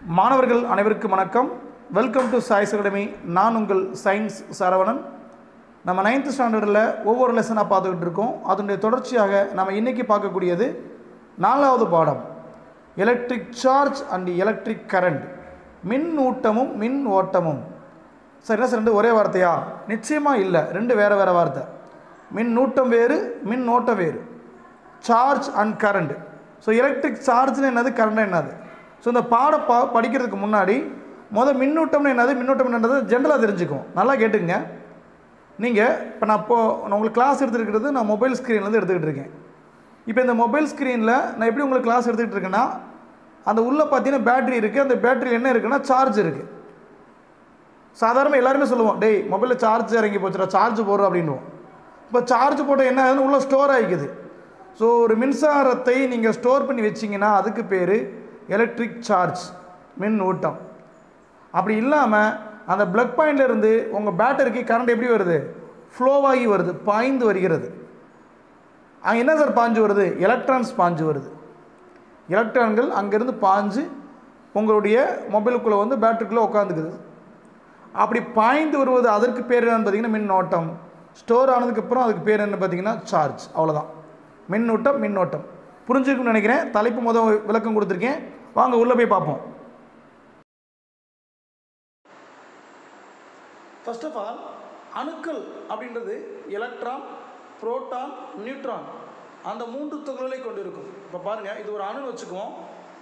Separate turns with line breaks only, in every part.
மாணவர்கள் அனைவருக்கும் வணக்கம் வெல்கம் டு சாய்ஸ் அகாடமி நான் உங்கள் சயின்ஸ் சரவணன் நம்ம நைன்த் ஸ்டாண்டர்டில் ஒவ்வொரு லெசனாக பார்த்துக்கிட்டு இருக்கோம் அதனுடைய தொடர்ச்சியாக நம்ம இன்றைக்கி பார்க்கக்கூடியது நாலாவது பாடம் electric charge and electric current மின் ஊட்டமும் மின் ஓட்டமும் சார் என்ன சார் ரெண்டு ஒரே வார்த்தையா நிச்சயமாக இல்லை ரெண்டு வேறு வேறு வார்த்தை மின் ஊட்டம் வேறு மின் ஓட்டம் வேறு charge and current so electric சார்ஜ்னு என்னது கரண்ட் என்னது ஸோ இந்த பாட பா படிக்கிறதுக்கு முன்னாடி முதல் மின்னூட்டம்னு என்னது மின்னூட்டம் என்னது ஜென்ரலாக தெரிஞ்சுக்கும் நல்லா கேட்டுங்க நீங்கள் இப்போ நான் இப்போ நான் உங்களுக்கு கிளாஸ் எடுத்துருக்கிறது நான் மொபைல் ஸ்க்ரீன்லேருந்து எடுத்துக்கிட்டு இருக்கேன் இப்போ இந்த மொபைல் ஸ்க்ரீனில் நான் எப்படி உங்களுக்கு கிளாஸ் எடுத்துக்கிட்டு இருக்கேன்னா அந்த உள்ளே பார்த்தீங்கன்னா பேட்டரி இருக்குது அந்த பேட்டரியில் என்ன இருக்குன்னா சார்ஜ் இருக்குது சாதாரணமாக எல்லாருமே சொல்லுவோம் டேய் மொபைலில் சார்ஜ் இறங்கி போச்சுடா சார்ஜ் போடுறோம் அப்படின்வோம் இப்போ சார்ஜ் போட்டால் என்ன ஆகுதுன்னு உள்ளே ஸ்டோர் ஆகிக்குது ஸோ ஒரு மின்சாரத்தை நீங்கள் ஸ்டோர் பண்ணி வச்சிங்கன்னா அதுக்கு பேர் எலக்ட்ரிக் சார்ஜ் மின் ஊட்டம் அப்படி இல்லாமல் அந்த ப்ளக் பாயிண்ட்லேருந்து உங்கள் பேட்டரிக்கு கரண்ட் எப்படி வருது ஃப்ளோவாகி வருது பாய்ந்து வருகிறது அங்கே என்ன சார் பாஞ்சு வருது எலக்ட்ரான்ஸ் பாஞ்சு வருது எலக்ட்ரான்கள் அங்கேருந்து பாஞ்சு உங்களுடைய மொபைலுக்குள்ளே வந்து பேட்டரிக்குள்ளே உட்காந்துக்குது அப்படி பாய்ந்து வருவது அதற்கு பேர் என்னன்னு பார்த்தீங்கன்னா மின்னோட்டம் ஸ்டோர் ஆனதுக்கப்புறம் அதுக்கு பேர் என்ன பார்த்தீங்கன்னா சார்ஜ் அவ்வளோதான் மின்னூட்டம் மின்னோட்டம் புரிஞ்சுக்குன்னு நினைக்கிறேன் தலைப்பு முதல் விளக்கம் கொடுத்துருக்கேன் வாங்க உள்ளே போய் பார்ப்போம் ஃபர்ஸ்ட் ஆஃப் ஆல் அணுக்கள் அப்படின்றது எலக்ட்ரான் புரோட்டான் நியூட்ரான் அந்த மூன்று துகள்களை கொண்டு இருக்கும் இப்போ பாருங்கள் இது ஒரு அணுன்னு வச்சுக்குவோம்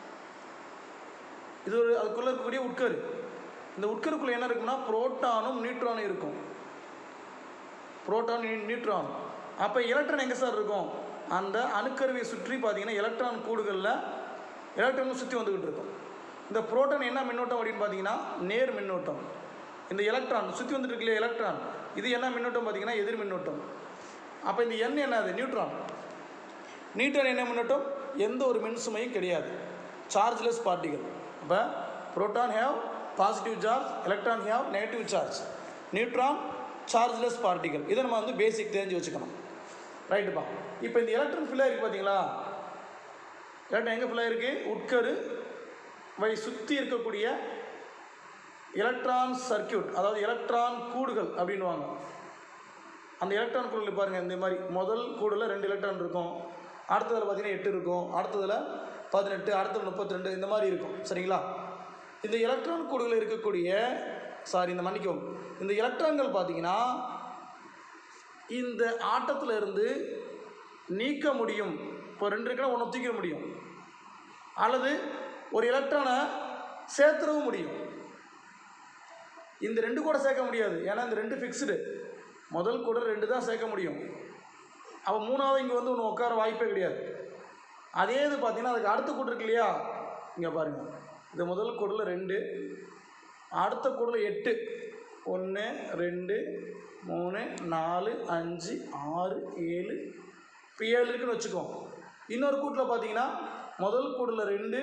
இது ஒரு அதுக்குள்ளே இருக்கக்கூடிய உட்கரு இந்த உட்கருக்குள்ளே என்ன இருக்குன்னா புரோட்டானும் நியூட்ரானும் இருக்கும் புரோட்டான் நியூட்ரான் அப்போ எலக்ட்ரான் எங்கே சார் இருக்கும் அந்த அணுக்கருவை சுற்றி பார்த்தீங்கன்னா எலக்ட்ரான் கூடுகளில் எலக்ட்ரான் சுற்றி வந்துக்கிட்டு இருக்கும் இந்த புரோட்டான் என்ன மின்னோட்டம் அப்படின்னு பார்த்தீங்கன்னா நேர் மின்னோட்டம் இந்த எலக்ட்ரான் சுற்றி வந்துட்டு இருக்கு இல்லையா எலக்ட்ரான் இது என்ன மின்னோட்டம் பார்த்தீங்கன்னா எதிர் மின்னோட்டம் அப்போ இந்த எண் என்னது நியூட்ரான் நியூட்ரான் என்ன மின்னோட்டம் எந்த ஒரு மின் சுமையும் கிடையாது சார்ஜ்லெஸ் பார்ட்டிகள் அப்போ proton have positive charge electron have negative charge neutron chargeless பார்ட்டிகள் இதை நம்ம வந்து பேசிக் தெரிஞ்சு வச்சுக்கணும் ரைட்டுப்பா இப்போ இந்த எலக்ட்ரான் ஃபில்லாக இருக்குது பார்த்தீங்களா எலக்ட்ரான் எங்கே ஃபில்லாக இருக்குது உட்கரு வை சுற்றி இருக்கக்கூடிய எலக்ட்ரான் சர்க்கியூட் அதாவது எலக்ட்ரான் கூடுகள் அப்படின்வாங்க அந்த எலக்ட்ரான் கூடுகள் பாருங்கள் இந்த மாதிரி முதல் கூடில் ரெண்டு எலக்ட்ரான் இருக்கும் அடுத்ததில் பார்த்தீங்கன்னா எட்டு இருக்கும் அடுத்ததில் பதினெட்டு அடுத்தது முப்பத்தி ரெண்டு இந்த மாதிரி இருக்கும் சரிங்களா இந்த எலக்ட்ரான் கூடுகள் இருக்கக்கூடிய சாரி இந்த மன்னிக்கவும் இந்த எலக்ட்ரான்கள் பார்த்தீங்கன்னா இந்த ஆட்டத்தில் இருந்து நீக்க முடியும் இப்போ ரெண்டு இருக்குன்னா ஒன்று தூக்க முடியும் அல்லது ஒரு எலக்ட்ரானை சேர்த்துடவும் முடியும் இந்த ரெண்டு கூட சேர்க்க முடியாது ஏன்னா இந்த ரெண்டு ஃபிக்ஸ்டு முதல் கூட ரெண்டு தான் சேர்க்க முடியும் அப்போ மூணாவது இங்கே வந்து ஒன்று உட்கார வாய்ப்பே கிடையாது அதே இது பார்த்தீங்கன்னா அதுக்கு அடுத்த கூட்டு இருக்கு இல்லையா இங்கே பாருங்கள் இது முதல் கூடில் ரெண்டு அடுத்த கூடில் எட்டு ஒன்று ரெண்டு மூணு நாலு அஞ்சு ஆறு ஏழு இப்போ ஏழு இருக்குன்னு வச்சுக்கோ இன்னொரு கூட்டில் பார்த்தீங்கன்னா முதல் கூடில் ரெண்டு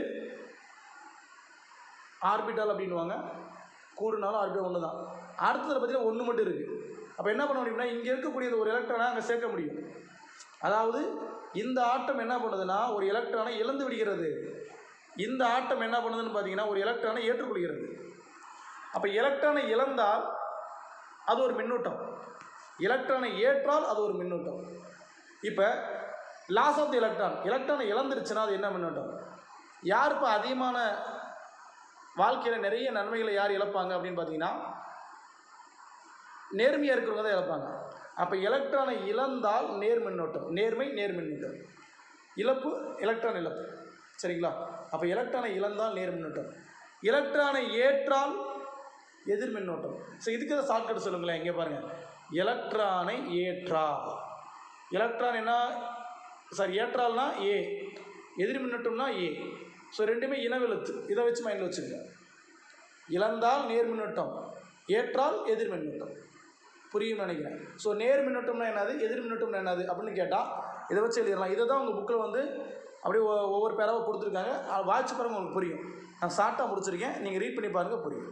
ஆர்பிட்டால் அப்படின்வாங்க கூடுனாலும் ஆர்பிட்டால் ஒன்று தான் அடுத்ததில் பார்த்தீங்கன்னா ஒன்று மட்டும் இருக்குது அப்போ என்ன பண்ண முடியும்னா இங்கே இருக்கக்கூடிய ஒரு எலக்ட்ரானை அங்கே சேர்க்க முடியும் அதாவது இந்த ஆட்டம் என்ன பண்ணுதுன்னா ஒரு எலக்ட்ரானை இழந்து விடுகிறது இந்த ஆட்டம் என்ன பண்ணுதுன்னு பார்த்தீங்கன்னா ஒரு எலக்ட்ரானை ஏற்றுக்கொள்கிறது அப்போ எலக்ட்ரானை இழந்தால் அது ஒரு மின்னூட்டம் எலக்ட்ரானை ஏற்றால் அது ஒரு மின்னூட்டம் இப்போ லாஸ் ஆஃப் தி எலக்ட்ரான் எலக்ட்ரானை இழந்துருச்சுன்னா அது என்ன மின்னூட்டம் யார் இப்போ அதிகமான வாழ்க்கையில் நிறைய நன்மைகளை யார் இழப்பாங்க அப்படின்னு பார்த்தீங்கன்னா நேர்மையாக இருக்கிறவங்க தான் இழப்பாங்க அப்போ எலக்ட்ரானை இழந்தால் நேர் மின்னோட்டம் நேர்மை நேர் மின்னோட்டம் இழப்பு எலக்ட்ரான் இழப்பு சரிங்களா அப்போ எலக்ட்ரானை இழந்தால் நேர் மின்னோட்டம் எலக்ட்ரானை ஏற்றால் எதிர் மின்னோட்டம் ஸோ இதுக்கு தான் ஷார்ட்கட் சொல்லுங்களேன் இங்கே பாருங்கள் எலக்ட்ரானை ஏற்றா எலக்ட்ரான் என்ன சாரி ஏற்றால்னா ஏ எதிர் மின்னோட்டம்னா ஏ ஸோ ரெண்டுமே இனவெழுத்து இதை வச்சு மைண்டில் வச்சுக்கோங்க இழந்தால் நேர் மின்னோட்டம் ஏற்றால் எதிர் மின்னோட்டம் புரியும் நினைக்கிறேன் ஸோ நேர் மின்னோட்டம்னா என்னது எதிர் மின்னோட்டம்னா என்னது அப்படின்னு கேட்டால் இதை வச்சு எழுதிடலாம் இதை தான் உங்கள் புக்கில் வந்து அப்படியே ஒ- ஒவ்வொரு பேராக கொடுத்துருக்காங்க அதை வாட்ச் பாருங்க உங்களுக்கு புரியும் நான் ஷார்ட்டாக முடிச்சிருக்கேன் நீங்கள் ரீட் பண்ணி பாருங்கள் புரியும்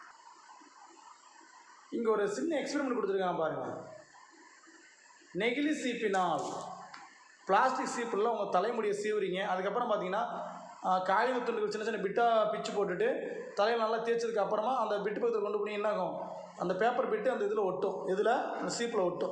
இங்கே ஒரு சின்ன எக்ஸ்பெரிமெண்ட் கொடுத்துருக்காங்க பாருங்கள் நெகிழி சீப்பினால் பிளாஸ்டிக் சீப்பில் உங்கள் தலைமுடியை சீவுறீங்க அதுக்கப்புறம் பார்த்தீங்கன்னா காகித துண்டுகள் சின்ன சின்ன பிட்டாக பிச்சு போட்டுட்டு தலையில் நல்லா தேய்ச்சதுக்கு அப்புறமா அந்த பிட்டு பக்கத்தில் கொண்டு போய் என்ன ஆகும் அந்த பேப்பர் பிட்டு அந்த இதில் ஒட்டும் இதில் அந்த சீப்பில் ஒட்டும்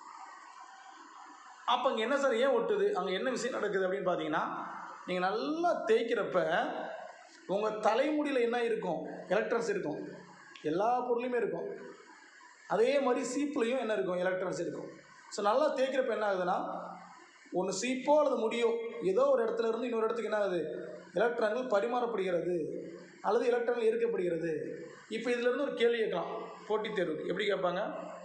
அப்போ அங்கே என்ன சார் ஏன் ஒட்டுது அங்கே என்ன விஷயம் நடக்குது அப்படின்னு பார்த்தீங்கன்னா நீங்கள் நல்லா தேய்க்கிறப்ப உங்கள் தலைமுடியில் என்ன இருக்கும் எலக்ட்ரான்ஸ் இருக்கும் எல்லா பொருளையுமே இருக்கும் அதே மாதிரி சீப்லேயும் என்ன இருக்கும் எலக்ட்ரான்ஸ் இருக்கும் ஸோ நல்லா தேய்க்கிறப்ப என்ன ஆகுதுன்னா ஒன்று சீப்போ அல்லது முடியோ ஏதோ ஒரு இடத்துல இருந்து இன்னொரு இடத்துக்கு என்ன ஆகுது எலக்ட்ரான்கள் பரிமாறப்படுகிறது அல்லது எலக்ட்ரான்கள் ஈர்க்கப்படுகிறது இப்போ இதிலேருந்து ஒரு கேள்வி கேட்கலாம் போட்டித் தேர்வுக்கு எப்படி கேட்பாங்க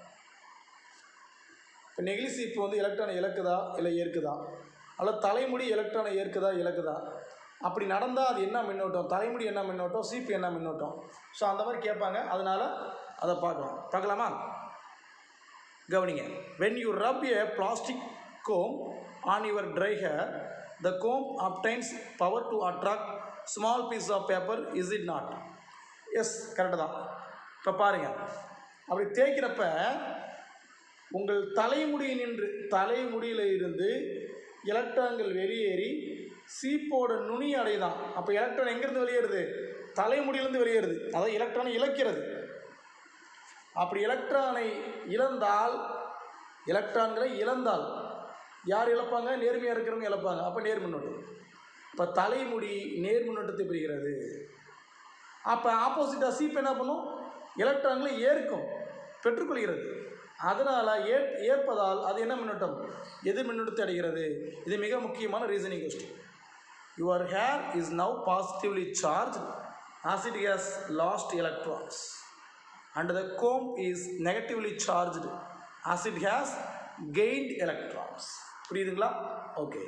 இப்போ நெகிழி சீப்பு வந்து எலக்ட்ரானை இழக்குதா இல்லை ஏற்குதா அல்லது தலைமுடி எலக்ட்ரானை ஏற்குதா இழக்குதா அப்படி நடந்தால் அது என்ன மின்னோட்டம் தலைமுடி என்ன மின்னோட்டம் சீப்பு என்ன மின்னோட்டம் ஸோ அந்த மாதிரி கேட்பாங்க அதனால் அதை பார்க்கலாம் பார்க்கலாமா கவனிங்க when you rub a plastic comb on your dry hair the comb obtains power to attract small piece of paper is it not yes correct தான் இப்போ பாருங்கள் அப்படி தேய்க்கிறப்ப உங்கள் தலைமுடி நின்று தலைமுடியில் இருந்து எலக்ட்ரான்கள் வெளியேறி சீப்போட நுனி அடைதான் அப்போ எலக்ட்ரான் எங்கேருந்து வெளியேறுது தலைமுடியிலேருந்து வெளியேறுது அதாவது எலக்ட்ரானை இழக்கிறது அப்படி எலக்ட்ரானை இழந்தால் எலக்ட்ரான்களை இழந்தால் யார் இழப்பாங்க நேர்மையாக இருக்கிறவங்க இழப்பாங்க அப்போ நேர் மின்னோட்டம் இப்போ தலைமுடி நேர் மின்னோட்டத்தை பெறுகிறது அப்போ ஆப்போசிட்டாக சீப் என்ன பண்ணும் எலக்ட்ரான்களை ஏற்கும் பெற்றுக்கொள்கிறது அதனால் ஏ ஏற்பதால் அது என்ன மின்னோட்டம் எதிர் மின்னோட்டத்தை அடைகிறது இது மிக முக்கியமான reasoning question your hair is now positively charge as it has lost electrons and the comb is negatively charged as it has gained electrons புரியுதுங்களா ஓகே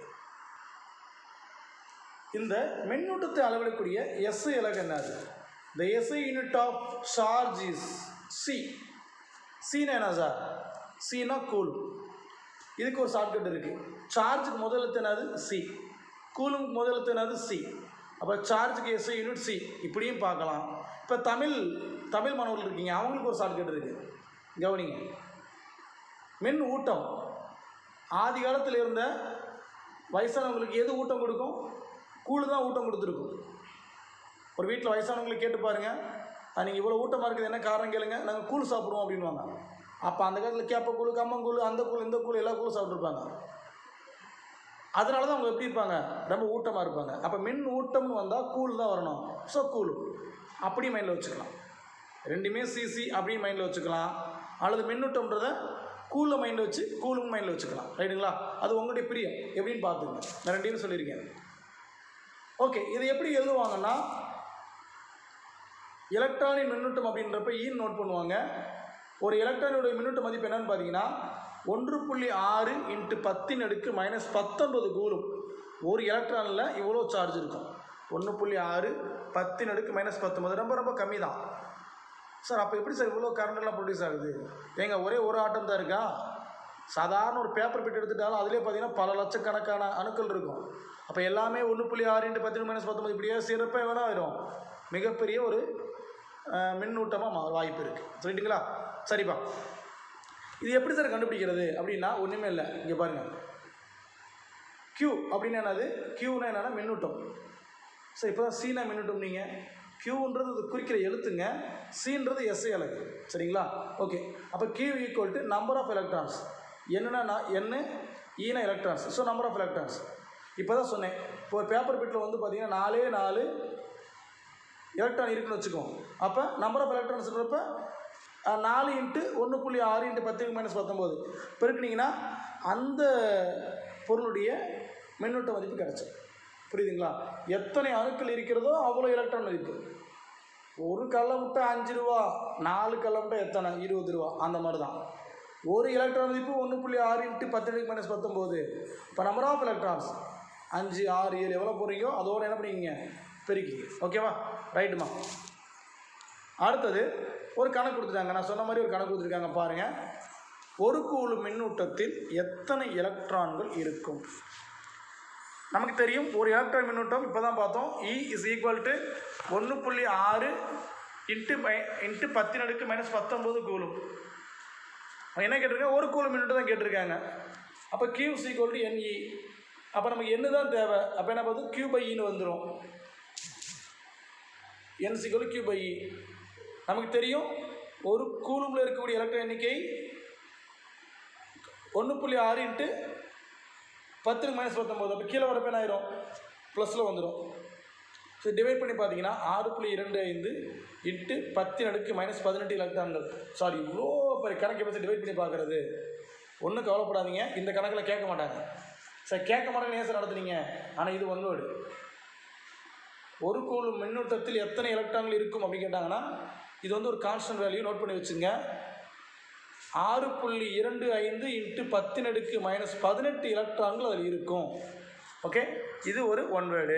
இந்த மின்னூட்டத்தை அளவிடக்கூடிய எஸ்ஐ இலக்கு என்னது the SI unit of charge is C சீனா என்ன sir சீனா cool இதுக்கு ஒரு shortcut இருக்குது சார்ஜுக்கு முதல் எழுத்து என்னது சி கூலுக்கு முதல் எழுத்து என்னது சி அப்போ சார்ஜுக்கு எஸ்ஐ யூனிட் சி இப்படியும் பார்க்கலாம் இப்போ தமிழ் தமிழ் மாணவர்கள் இருக்கீங்க அவங்களுக்கு ஒரு ஷார்ட்கட் இருக்குது கவனிங்க மின் ஊட்டம் ஆதி காலத்தில் இருந்த வயசானவங்களுக்கு எது ஊட்டம் கொடுக்கும் கூழு தான் ஊட்டம் கொடுத்துருக்கும் ஒரு வீட்டில் வயசானவங்களுக்கு கேட்டு பாருங்கள் நீங்கள் இவ்வளோ ஊட்டமாக இருக்குது என்ன காரணம் கேளுங்க நாங்கள் கூழ் சாப்பிடுவோம் அப்படின்வாங்க அப்போ அந்த காலத்தில் கேப்பக்கூழ் கம்மங்கூழ் அந்த கூழ் இந்த கூழ் எல்லா கூழும் சாப்பிட்ருப்பாங்க அதனால தான் அவங்க எப்படி இருப்பாங்க ரொம்ப ஊட்டமாக இருப்பாங்க அப்போ மின் ஊட்டம்னு வந்தால் கூழ் தான் வரணும் ஸோ கூழ் அப்படி மைண்டில் வச்சுக்கலாம் ரெண்டுமே சிசி அப்படி மைண்டில் வச்சுக்கலாம் அல்லது மின்னூட்டம்ன்றத கூலில் மைண்டில் வச்சு கூலும் மைண்டில் வச்சுக்கலாம் ரைட்டுங்களா அது உங்களுடைய பிரியம் எப்படின்னு பார்த்துங்க நான் ரெண்டையும் சொல்லியிருக்கேன் ஓகே இது எப்படி எழுதுவாங்கன்னா எலக்ட்ரானிக் மின்னூட்டம் அப்படின்றப்ப ஈன் நோட் பண்ணுவாங்க ஒரு எலக்ட்ரானுடைய மின்னூட்ட மதிப்பு என்னன்னு பார்த்தீங்கன்னா ஒன்று புள்ளி ஆறு இன்ட்டு பத்தின் அடுக்கு மைனஸ் பத்தொன்பது கூலும் ஒரு எலக்ட்ரானில் இவ்வளோ சார்ஜ் இருக்கும் ஒன்று புள்ளி ஆறு பத்தின் அடுக்கு மைனஸ் பத்தொன்பது ரொம்ப ரொம்ப கம்மி தான் சார் அப்போ எப்படி சார் இவ்வளோ கரண்டெல்லாம் ப்ரொடியூஸ் ஆகுது ஏங்க ஒரே ஒரு ஆட்டம் தான் இருக்கா சாதாரண ஒரு பேப்பர் பிட் எடுத்துட்டாலும் அதிலே பார்த்தீங்கன்னா பல லட்சக்கணக்கான அணுக்கள் இருக்கும் அப்போ எல்லாமே ஒன்று புள்ளி ஆறு இன்ட்டு பத்து மைனஸ் பத்தொம்பது இப்படியே சிறப்பாக வேணா ஆயிரும் மிகப்பெரிய ஒரு அஹ், மின்னூட்டமாக மா வாய்ப்பு இருக்குது சொல்லிட்டுங்களா சரிப்பா இது எப்படி சார் கண்டுபிடிக்கிறது அப்படின்னா ஒன்றுமே இல்லை இங்கே பாருங்கள் Q அப்படின்னா என்னது Qனா என்னன்னா மின்னூட்டம் சரி இப்போ தான் சீனா மின்னூட்டம் நீங்கள் க்யூன்றது இது குறிக்கிற எழுத்துங்க சீன்றது எஸ்ஐ அலகு சரிங்களா ஓகே அப்போ Q equal to number of electrons என்னன்னா என்ன ஈனா electrons so number of electrons இப்போ தான் சொன்னேன் இப்போ ஒரு பேப்பர் பிட்டில் வந்து பார்த்தீங்கன்னா நாலே நாலு எலக்ட்ரான் இருக்குன்னு வச்சுக்கோங்க அப்போ நம்பர் ஆஃப் எலக்ட்ரான்ஸ்ன்றப்ப அஹ், நாலு இன்ட்டு ஒன்று புள்ளி ஆறு இன்ட்டு பத்து மைனஸ் பத்தொம்போது பெருக்குனீங்கன்னா அந்த பொருளுடைய மின்னூட்ட மதிப்பு கிடச்சிடும் புரியுதுங்களா எத்தனை அணுக்கள் இருக்கிறதோ அவ்வளோ எலக்ட்ரான் மதிப்பு ஒரு கடல முட்டை அஞ்சு ரூபா நாலு கடல முட்டை எத்தனை இருபது ரூபா அந்த மாதிரி தான் ஒரு எலக்ட்ரான் மதிப்பு ஒன்று புள்ளி ஆறு இன்ட்டு பத்து மைனஸ் பத்தொம்போது இப்போ நம்பர் ஆஃப் எலக்ட்ரான்ஸ் அஞ்சு ஆறு ஏழு எவ்வளோ போடுறீங்களோ அதோட என்ன பண்ணிக்கிங்க பெருக்கிங்க ஓகேவா ரைட்டுமா அடுத்தது ஒரு கணக்கு கொடுத்துட்டாங்க நான் சொன்ன மாதிரி ஒரு கணக்கு கொடுத்துருக்காங்க பாருங்கள் ஒரு கூழு மின்னூட்டத்தில் எத்தனை எலக்ட்ரான்கள் இருக்கும் நமக்கு தெரியும் ஒரு எலக்ட்ரான் மின்னூட்டம் இப்போ தான் பார்த்தோம் இ இஸ் ஈக்குவல் டு ஒன்று புள்ளி ஆறு இன்ட்டு மை இன்ட்டு பத்தின் அடுக்கு மைனஸ் பத்தொம்போது கூலும் அவங்க என்ன கேட்டிருக்காங்க ஒரு கூலும் மின்னூட்டம் தான் கேட்டிருக்காங்க அப்போ Q is equal to NE அப்போ நமக்கு என்ன தான் தேவை அப்போ என்ன பார்த்து கியூ பை இன்னு வந்துடும் n சிக்கல் கியூ பை இ நமக்கு தெரியும் ஒரு கூலுமில் இருக்கக்கூடிய எலக்ட்ரான் எண்ணிக்கை ஒன்று புள்ளி ஆறு இன்ட்டு பத்துக்கு மைனஸ் பத்தொம்போது அப்போ கீழே வரப்போ என்ன ஆயிரும் ப்ளஸில் வந்துடும் ஸோ டிவைட் பண்ணி பார்த்தீங்கன்னா ஆறு புள்ளி இரண்டு ஐந்து இன்ட்டு பத்தின் அடுக்கு மைனஸ் பதினெட்டு எலக்ட்ரான்கள் சாரி இவ்வளோ பெரிய கணக்கு எப்படி டிவைட் பண்ணி பார்க்குறது ஒன்றும் கவலைப்படாதீங்க இந்த கணக்கில் கேட்க மாட்டாங்க சார் கேட்க மாட்டேங்க ஏன் சார் நடத்துனீங்க ஆனால் இது ஒன் வேர்டு ஒரு கூல் மின்னூட்டத்தில் எத்தனை எலக்ட்ரான்கள் இருக்கும் அப்படின்னு கேட்டாங்கன்னா இது வந்து ஒரு கான்ஸ்டன்ட் வேல்யூ நோட் பண்ணி வச்சுங்க ஆறு புள்ளி இரண்டு ஐந்து இன்ட்டு பத்தின் அடுக்கு மைனஸ் பதினெட்டு எலக்ட்ரான்கள் அதில் இருக்கும் ஓகே இது ஒரு ஒன் வேர்டு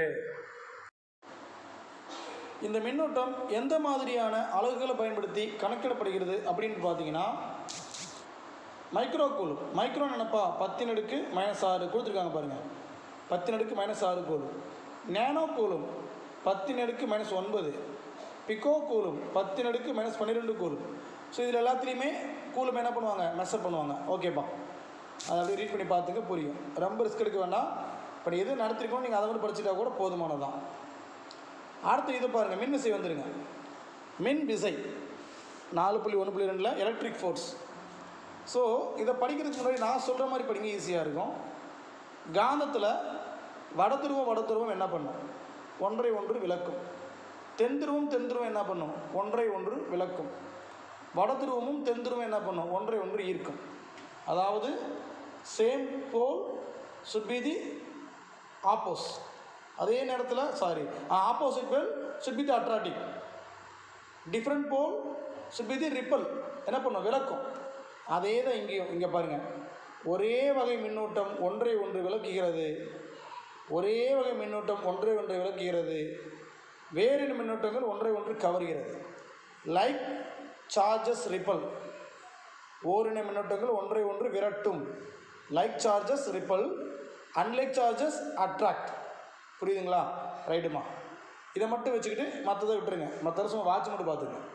இந்த மின்னூட்டம் எந்த மாதிரியான அலகுகளை பயன்படுத்தி கணக்கிடப்படுகிறது அப்படின்னு பார்த்தீங்கன்னா மைக்ரோ கூலும் மைக்ரோ நினப்பா பத்தின் அடுக்கு மைனஸ் ஆறு கொடுத்துருக்காங்க பாருங்கள் பத்தின் அடுக்கு மைனஸ் ஆறு கூலும் நேனோ கூலும் பத்தின் அடுக்கு மைனஸ் ஒன்பது பிகோ கூலும் பத்தின் அடுக்கு மைனஸ் பன்னிரெண்டு கூலும் ஸோ இதில் எல்லாத்துலேயுமே கூலும் என்ன பண்ணுவாங்க மெஷர் பண்ணுவாங்க ஓகேப்பா அதை அப்படியே ரீட் பண்ணி பார்த்துக்க புரியும் ரொம்ப ரிஸ்க் எடுக்க வேண்டாம் இப்போ எது நடத்திருக்கோம் நீங்கள் அதை மட்டும் படிச்சுட்டா கூட போதுமானதான் அடுத்து இது பாருங்கள் மின் விசை வந்துடுங்க மின் விசை நாலு புள்ளி ஒன்று புள்ளி ரெண்டில் எலக்ட்ரிக் ஃபோர்ஸ் ஸோ இதை படிக்கிறதுக்கு முன்னாடி நான் சொல்கிற மாதிரி படிங்க ஈஸியாக இருக்கும் காந்தத்தில் வடதுருவம் வடதுருவம் என்ன பண்ணும் ஒன்றை ஒன்று விளக்கும் தென்துருவம் தென்துருவம் என்ன பண்ணும் ஒன்றை ஒன்று விளக்கும் வடதுருவமும் தென்துருவம் என்ன பண்ணும் ஒன்றை ஒன்று ஈர்க்கும் அதாவது same pole should be the oppose அதே நேரத்தில் sorry opposite pole should be the attractive different pole should be the repel என்ன பண்ணும் விளக்கும் அதே தான் இங்கேயும் இங்கே பாருங்கள் ஒரே வகை மின்னூட்டம் ஒன்றை ஒன்று விளக்குகிறது ஒரே வகை மின்னூட்டம் ஒன்றை ஒன்றை விளக்குகிறது வேறின மின்னூட்டங்கள் ஒன்றை ஒன்று கவர்கிறது லைக் சார்ஜஸ் ரிப்பல் ஓரின மின்னூட்டங்கள் ஒன்றை ஒன்று விரட்டும் like charges repel unlike charges attract புரியுதுங்களா ரைட்டுமா இதை மட்டும் வச்சுக்கிட்டு மற்றதை விட்டுருங்க மற்ற சும்மா வாட்ச் மட்டும் பார்த்துங்க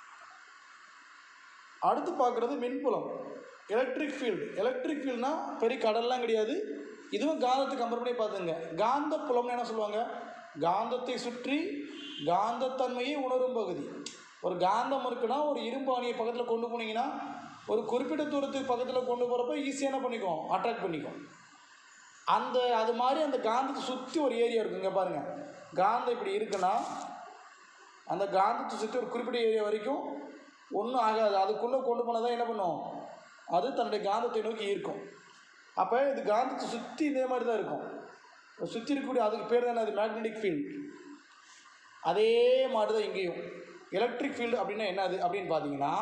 அடுத்து பார்க்குறது மின்புலம் எலக்ட்ரிக் ஃபீல்டு எலக்ட்ரிக் ஃபீல்ட்னா பெரிய கடல்லாம் கிடையாது இதுவும் காந்தத்தை கம்பேர் பண்ணி பார்த்துங்க காந்த புலம்னு என்ன சொல்லுவாங்க காந்தத்தை சுற்றி காந்தத்தன்மையை உணரும் பகுதி ஒரு காந்தம் இருக்குன்னா ஒரு இரும்பு அணியை பக்கத்தில் கொண்டு போனீங்கன்னா ஒரு குறிப்பிட்ட தூரத்துக்கு பக்கத்தில் கொண்டு போகிறப்ப ஈஸியாக என்ன பண்ணிக்கும் அட்ராக்ட் பண்ணிக்கும் அந்த அது மாதிரி அந்த காந்தத்தை சுற்றி ஒரு ஏரியா இருக்கும் இங்கே பாருங்கள் காந்தம் இப்படி இருக்குன்னா அந்த காந்தத்தை சுற்றி ஒரு குறிப்பிட்ட ஏரியா வரைக்கும் ஒன்றும் ஆகாது அதுக்குள்ளே கொண்டு போனால் தான் என்ன பண்ணும் அது தன்னுடைய காந்தத்தை நோக்கி ஈர்க்கும் அப்போ இது காந்தத்தை சுற்றி இதே மாதிரி தான் இருக்கும் சுற்றி இருக்கக்கூடிய அதுக்கு பேர் தானே அது மேக்னெட்டிக் ஃபீல்ட் அதே மாதிரி தான் இங்கேயும் எலக்ட்ரிக் ஃபீல்டு அப்படின்னா என்னது அப்படின்னு பார்த்தீங்கன்னா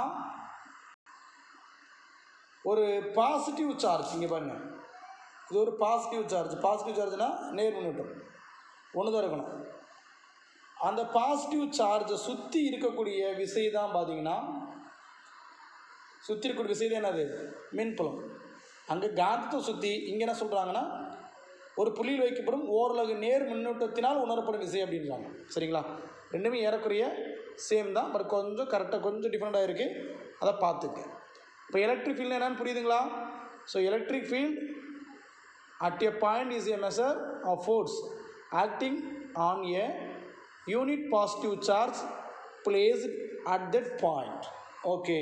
ஒரு பாசிட்டிவ் சார்ஜ் இங்கே பாருங்கள் இது ஒரு பாசிட்டிவ் சார்ஜ் பாசிட்டிவ் சார்ஜ்னால் நேர் மின்னூட்டம் ஒன்று தான் இருக்கணும் அந்த பாசிட்டிவ் சார்ஜை சுற்றி இருக்கக்கூடிய விசை தான் பார்த்தீங்கன்னா சுற்றி இருக்கக்கூடிய விசை தான் என்னது மின்புலம் அங்கே காந்தத்தை சுற்றி இங்கே என்ன சொல்கிறாங்கன்னா ஒரு புள்ளியில் வைக்கப்படும் ஓரளவு நேர் மின்னூட்டத்தினால் உணரப்படும் விசை அப்படின்றாங்க சரிங்களா ரெண்டுமே ஏறக்குறைய சேம் தான் பட் கொஞ்சம் கரெக்டாக கொஞ்சம் டிஃப்ரெண்ட்டாக இருக்குது அதை பார்த்துக்க இப்போ எலக்ட்ரிக் ஃபீல்டு என்னன்னு புரியுதுங்களா so electric field at a point is a measure of force acting on a unit positive charge placed at that point okay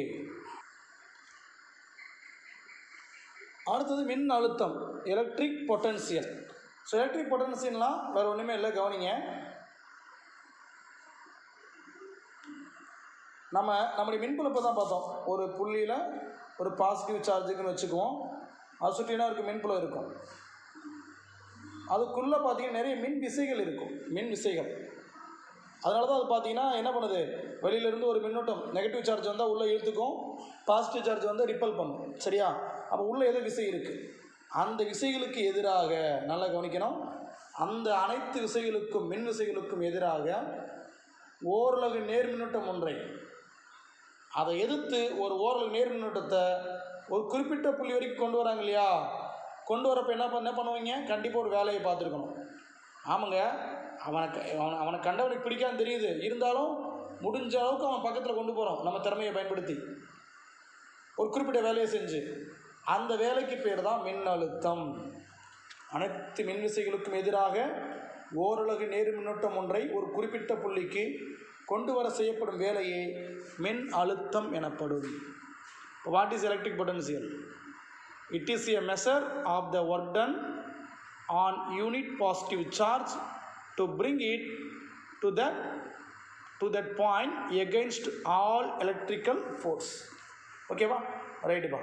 அடுத்தது மின் அழுத்தம் எலக்ட்ரிக் பொட்டன்சியல் ஸோ எலக்ட்ரிக் பொட்டன்சியல்னால் வேறு ஒன்றுமே இல்லை கவனிங்க நம்ம நம்முடைய மின்புலப்பை தான் பார்த்தோம் ஒரு புள்ளியில் ஒரு பாசிட்டிவ் சார்ஜுக்குன்னு வச்சுக்குவோம் அது சுற்றினா இருக்குது மின்புலம் இருக்கும் அதுக்குள்ளே பார்த்தீங்கன்னா நிறைய மின் விசைகள் இருக்கும் மின் விசைகள் அதனால தான் அது பார்த்தீங்கன்னா என்ன பண்ணுது வெளியிலேருந்து ஒரு மின்னோட்டம் நெகட்டிவ் சார்ஜ் வந்தால் உள்ளே இழுத்துக்கும் பாசிட்டிவ் சார்ஜ் வந்து ரிப்பல் பண்ணும் சரியா அப்போ உள்ளே ஏதோ விசை இருக்குது அந்த விசைகளுக்கு எதிராக நல்லா கவனிக்கணும் அந்த அனைத்து விசைகளுக்கும் மின் விசைகளுக்கும் எதிராக ஓரளவு நேர் மின்னோட்டம் ஒன்றை அதை எதிர்த்து ஒரு ஓரளவு நேர் மின்னோட்டத்தை ஒரு குறிப்பிட்ட புள்ளி வரைக்கும் கொண்டு வராங்க இல்லையா கொண்டு வரப்போ என்ன பண்ண என்ன பண்ணுவீங்க கண்டிப்பாக ஒரு வேலையை பார்த்துருக்கணும் ஆமாங்க அவனை க- அவனை அவனை கண்டவனுக்கு பிடிக்கான்னு தெரியுது இருந்தாலும் முடிஞ்ச அளவுக்கு அவன் பக்கத்தில் கொண்டு போகிறோம் நம்ம திறமையை பயன்படுத்தி ஒரு குறிப்பிட்ட வேலையை செஞ்சு அந்த வேலைக்கு பேர் தான் மின்னழுத்தம் அனைத்து மின்விசைகளுக்கும் எதிராக ஓரலகு நேர் மின்னோட்டம் ஒன்றை ஒரு குறிப்பிட்ட புள்ளிக்கு கொண்டு வர செய்யப்படும் வேலையே மின் அழுத்தம் எனப்படும் what is electric potential it is a measure of the work done on unit positive charge to bring it to that to that point against all electrical force ஓகேவா ரைட்டுப்பா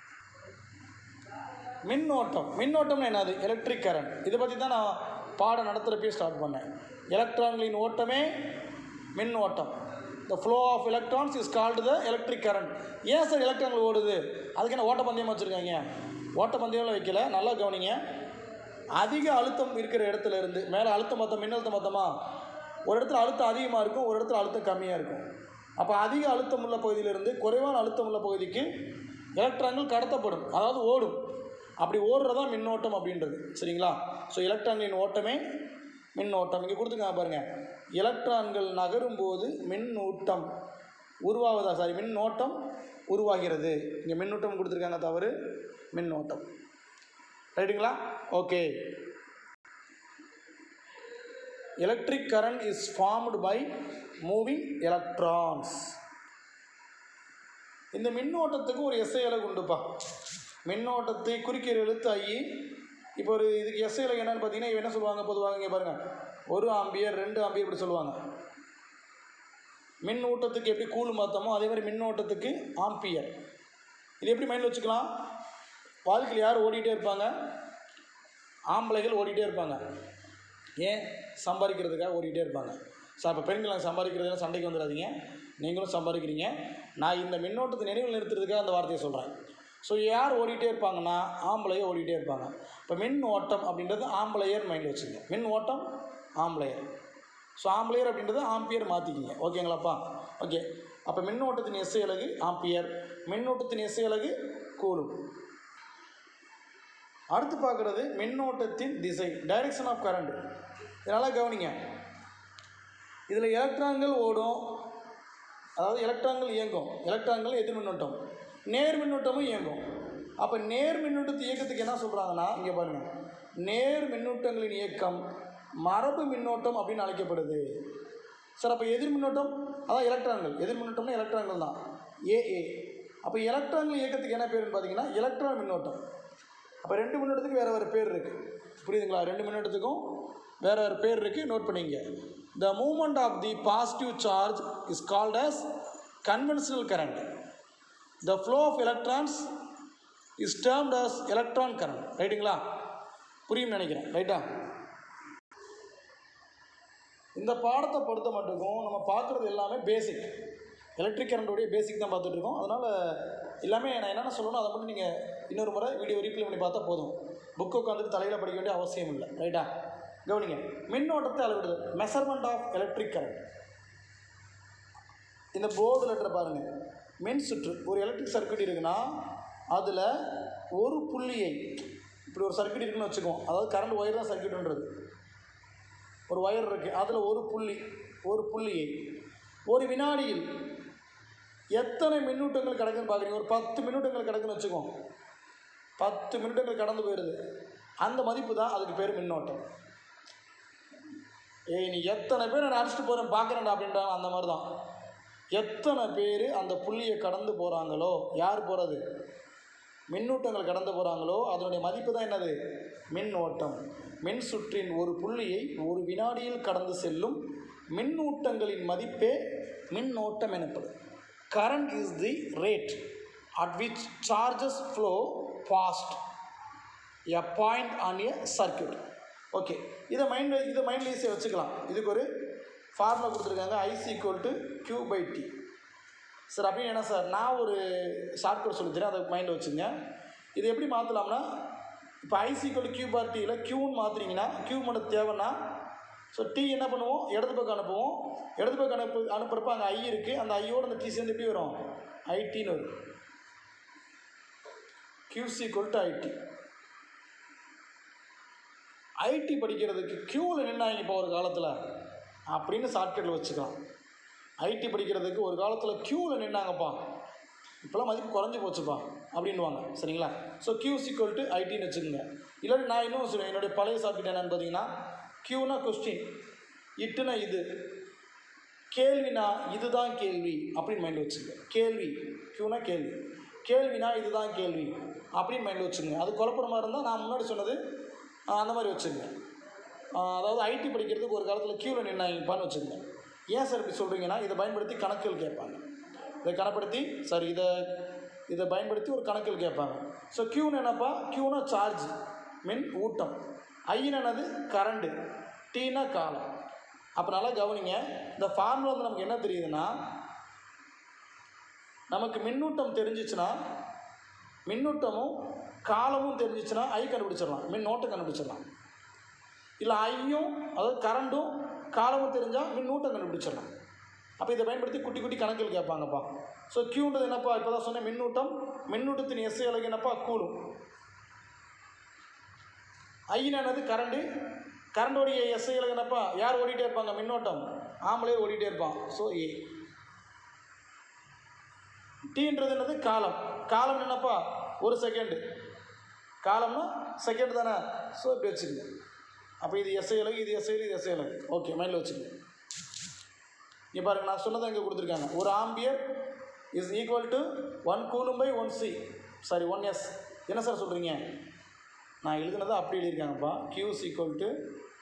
மின்னோட்டம் மின்னோட்டம்னு என்னது எலக்ட்ரிக் கரண்ட் இதை பற்றி தான் நான் பாடம் நடத்துகிறப்பே ஸ்டார்ட் பண்ணேன் எலக்ட்ரான்களின் ஓட்டமே மின் ஓட்டம் the flow of electrons is called the electric current ஏன் சார் எலக்ட்ரான்கள் ஓடுது அதுக்கு என்ன ஓட்டப்பந்தயம் வச்சுருக்காங்க ஓட்டப்பந்தயம்லாம் வைக்கல நல்லா கவனிங்க அதிக அழுத்தம் இருக்கிற இடத்துல இருந்து மேலே அழுத்தம் மொத்தம் மின்னழுத்தம் மொத்தமாக ஒரு இடத்துல அழுத்தம் அதிகமாக இருக்கும் ஒரு இடத்துல அழுத்தம் கம்மியாக இருக்கும் அப்போ அதிக அழுத்தம் உள்ள பகுதியிலிருந்து குறைவான அழுத்தம் உள்ள பகுதிக்கு எலக்ட்ரான்கள் கடத்தப்படும் அதாவது ஓடும் அப்படி ஓடுறது தான் மின்னோட்டம் அப்படின்றது சரிங்களா ஸோ எலக்ட்ரான்களின் ஓட்டமே மின்னோட்டம் இங்கே கொடுத்துருக்காங்க பாருங்கள் எலக்ட்ரான்கள் நகரும் போது மின்னூட்டம் உருவாவதா சாரி மின்னோட்டம் உருவாகிறது இங்கே மின்னூட்டம் கொடுத்துருக்காங்க தவறு மின்னோட்டம் ரைட்டுங்களா okay electric current is formed by moving electrons இந்த மின்னோட்டத்துக்கு ஒரு எஸ்ஐ அலகு உண்டுப்பா மின்னோட்டத்தை குறிக்கிற எழுத்து ஐ இப்போ ஒரு இதுக்கு எஸ்ஐ அலகு என்னன்னு பார்த்தீங்கன்னா இவன் என்ன சொல்லுவாங்க பொதுவாக இங்கே பாருங்கள் ஒரு ஆம்பியர் ரெண்டு ஆம்பியர் இப்படி சொல்லுவாங்க மின் ஊட்டத்துக்கு எப்படி கூழ் மாற்றமோ அதே மாதிரி மின்னோட்டத்துக்கு ஆம்பியர் இது எப்படி மைண்டில் வச்சுக்கலாம் வாழ்க்கையில் யார் ஓடிட்டே இருப்பாங்க ஆம்பளைகள் ஓடிட்டே இருப்பாங்க ஏன் சம்பாதிக்கிறதுக்காக ஓடிட்டே இருப்பாங்க சார் இப்போ பெண்கள் சம்பாதிக்கிறதுல சண்டைக்கு வந்துடாதீங்க நீங்களும் சம்பாதிக்கிறீங்க நான் இந்த மின்னோட்டத்தை நினைவில் நிறுத்துறதுக்காக அந்த வார்த்தையை சொல்கிறேன் ஸோ யார் ஓடிட்டே இருப்பாங்கன்னா ஆம்பளையர் ஓடிட்டே இருப்பாங்க இப்போ மின் ஓட்டம் அப்படின்றது ஆம்பளையர் மைண்டில் வச்சுங்க மின் ஓட்டம் ஆம்பளையர் ஸோ ஆம்பளையர் அப்படின்றது ஆம்பியர் மாற்றிக்கிங்க ஓகேங்களாப்பா ஓகே அப்போ மின்னோட்டத்தின் எஸ்ஐ அலகு ஆம்பியர் மின்னோட்டத்தின் எஸ்ஐ அலகு கூலும் அடுத்து பார்க்குறது மின்னோட்டத்தின் திசை டைரெக்ஷன் ஆஃப் கரண்ட் இதனால் கவனிங்க இதில் எலக்ட்ரான்கள் ஓடும் அதாவது எலக்ட்ரான்கள் இயங்கும் எலக்ட்ரான்கள் எதிர் மின்னோட்டம் நேர் மின்னோட்டமும் இயங்கும் அப்போ நேர் மின்னூட்டத்து இயக்கத்துக்கு என்ன சொல்கிறாங்கன்னா இங்கே பாருங்கள் நேர் மின்னூட்டங்களின் இயக்கம் மரபு மின்னோட்டம் அப்படின்னு அழைக்கப்படுது சார் அப்போ எதிர் மின்னோட்டம் அதான் எலக்ட்ரான்கள் எதிர் மின்னோட்டம்னா எலக்ட்ரான்கள் தான் ஏஏ அப்போ எலக்ட்ரான்கள் இயக்கத்துக்கு என்ன பேருன்னு பார்த்தீங்கன்னா எலக்ட்ரான் மின்னோட்டம் அப்போ ரெண்டு மின்னோட்டத்துக்கு வேறு வேறு பேர் இருக்குது புரியுதுங்களா ரெண்டு மின்னோட்டத்துக்கும் வேறு வேறு பேர் இருக்குது நோட் பண்ணிங்க the moment of the positive charge is called as conventional current the flow of electrons is termed as electron current ரைட்டுங்களா புரியும் நினைக்கிறேன் ரைட்டா இந்த பாடத்தை பொறுத்த மட்டுக்கும் நம்ம பார்க்குறது எல்லாமே பேசிக் எலக்ட்ரிக் கரண்டோடைய பேசிக் தான் பார்த்துட்டு இருக்கோம் அதனால் எல்லாமே நான் என்னென்ன சொல்லணும் அதை மட்டும் நீங்கள் இன்னொரு முறை வீடியோ ரீப்ளே பண்ணி பார்த்தா போதும் புக்கு உட்காந்துட்டு தலையில் படிக்க வேண்டிய அவசியம் இல்லை ரைட்டா கவனிங்க மின்னோட்டத்தை அளவிடுது மெஷர்மெண்ட் ஆஃப் எலக்ட்ரிக் கரண்ட் இந்த போர்டு லெட்டர் பாருங்கள் மின் சுற்று ஒரு எலக்ட்ரிக் சர்க்யூட் இருக்குன்னா அதில் ஒரு புள்ளியை இப்படி ஒரு சர்க்யூட் இருக்குன்னு வச்சுக்குவோம் அதாவது கரண்ட் ஒயர் தான் சர்க்யூட்ன்றது ஒரு ஒயர் இருக்குது அதில் ஒரு புள்ளி ஒரு புள்ளியை ஒரு வினாடியில் எத்தனை மின்னூட்டங்கள் கிடக்குன்னு பார்க்குறீங்க ஒரு பத்து மின்னூட்டங்கள் கிடக்குன்னு வச்சுக்கோம் பத்து மின்னூட்டங்கள் கடந்து போயிடுது அந்த மதிப்பு தான் அதுக்கு பேர் மின்னோட்டம் ஏய் நீ எத்தனை பேர் நான் அடிச்சுட்டு போகிறேன் பார்க்குறேன்டா அப்படின்றாங்க அந்த மாதிரி தான் எத்தனை பேர் அந்த புள்ளியை கடந்து போகிறாங்களோ யார் போகிறது மின்னூட்டங்கள் கடந்து போகிறாங்களோ அதனுடைய மதிப்பு தான் என்னது மின் ஓட்டம் மின் சுற்றின் ஒரு புள்ளியை ஒரு வினாடியில் கடந்து செல்லும் மின்னூட்டங்களின் மதிப்பே மின்னோட்டம் எனப்படும் current is the rate at which charges flow past a point on a circuit okay இதை மைண்ட் இதை மைண்டில் ஈஸியாக வச்சுக்கலாம் இதுக்கு ஒரு ஃபார்முலா கொடுத்துருக்காங்க I is equal to Q by T sir அப்படின்னு என்ன சார் நான் ஒரு ஷார்ட்கட் சொல்லித்தரேன் அதை மைண்டில் வச்சுங்க இது எப்படி மாற்றலாம்னா இப்போ ஐசி ஈக்குவல் கியூ பார் டியில் கியூன்னு மாற்றுறீங்கன்னா கியூ மட்டும் தேவைன்னா ஸோ டி என்ன பண்ணுவோம் இடது பக்கம் அனுப்புவோம் இடது பக்கம் அனுப்பு அனுப்புகிறப்ப அங்கே ஐ இருக்குது அந்த ஐயோட அந்த டி சேர்ந்து எப்படி வரும் ஐடின்னு வரும் Q is equal to IT IT படிக்கிறதுக்கு க்யூவில் நின்னாங்க இப்போ ஒரு காலத்தில் அப்படின்னு ஷார்ட்கட்டில் வச்சுக்கலாம் ஐடி படிக்கிறதுக்கு ஒரு காலத்தில் க்யூவில் நின்னாங்கப்பா இப்போலாம் மதிப்பு குறைஞ்சி போச்சுப்பா அப்படின்வாங்க சரிங்களா ஸோ கியூ சிக்வல் டு ஐடின்னு வச்சுக்கோங்க இல்லாட்டி நான் இன்னும் சொல்லுவேன் என்னுடைய பழைய சாப்பிட்டு என்னன்னு பார்த்தீங்கன்னா கியூனா கொஸ்டின் இட்டுனா இது கேள்வினா இதுதான் கேள்வி அப்படின்னு மைண்டில் வச்சுங்க கேள்வி கியூனா கேள்வி கேள்வினா இதுதான் கேள்வி அப்படின்னு மைண்டில் வச்சுங்க அது குழப்பற மாதிரி இருந்தால் நான் முன்னாடி சொன்னது ஆஹ், அந்த மாதிரி வச்சுங்க ஆஹ், அதாவது ஐடி படிக்கிறதுக்கு ஒரு காலத்தில் கியூவில் நின்னாங்கப்பான்னு வச்சுங்க ஏன் சார் இப்படி சொல்கிறீங்கன்னா இதை பயன்படுத்தி கணக்குகள் கேட்பாங்க இதை கணப்படுத்தி சாரி இதை இதை பயன்படுத்தி ஒரு கணக்கில் கேட்பாங்க ஸோ கியூன்னு என்னப்பா கியூனா சார்ஜ் மின் ஊட்டம் ஐன்னு என்னது கரண்டு டீனா காலம் அப்போ நல்லா கவனிங்க இந்த ஃபார்முலா வந்து நமக்கு என்ன தெரியுதுன்னா நமக்கு மின்னூட்டம் தெரிஞ்சிச்சுன்னா மின்னூட்டமும் காலமும் தெரிஞ்சிச்சுன்னா ஐ கண்டுபிடிச்சிடலாம் மின்னோட்டம் கண்டுபிடிச்சிடலாம் இல்லை ஐயும் அதாவது கரண்ட்டும் காலமும் தெரிஞ்சால் மின்னூட்டம் கண்டுபிடிச்சிடலாம் அப்போ இதை பயன்படுத்தி குட்டி குட்டி கணக்கில் கேட்பாங்கப்பா ஸோ கியூன்றது என்னப்பா இப்போ தான் சொன்னேன் மின்னூட்டம் மின்னூட்டத்தின் எஸ்ஐ அழகு என்னப்பா கூலும் ஐயினானது கரண்டு கரண்டோடைய எஸ்ஐ அழகு என்னப்பா யார் ஓடிட்டே இருப்பாங்க மின்னோட்டம் ஆம்பளே ஓடிட்டே இருப்பான் ஸோ ஏ டீன்றது என்னது காலம் காலம் என்னப்பா ஒரு செகண்டு காலம்னா செகண்ட் தானே ஸோ இப்படி வச்சுக்கங்க அப்போ இது எஸ்ஐ அலகு இது எஸ்ஐ இது எஸ்ஐ அலகு ஓகே மைண்டில் வச்சுக்கங்க இங்கே பாருங்க நான் சொன்னதை இங்கே கொடுத்துருக்காங்க ஒரு ampere is equal to one coulomb by one C sorry one S என்ன சார் சொல்கிறீங்க நான் எழுதுனதை அப்படி எழுதியிருக்காங்கப்பா கியூஸ் ஈக்குவல் டு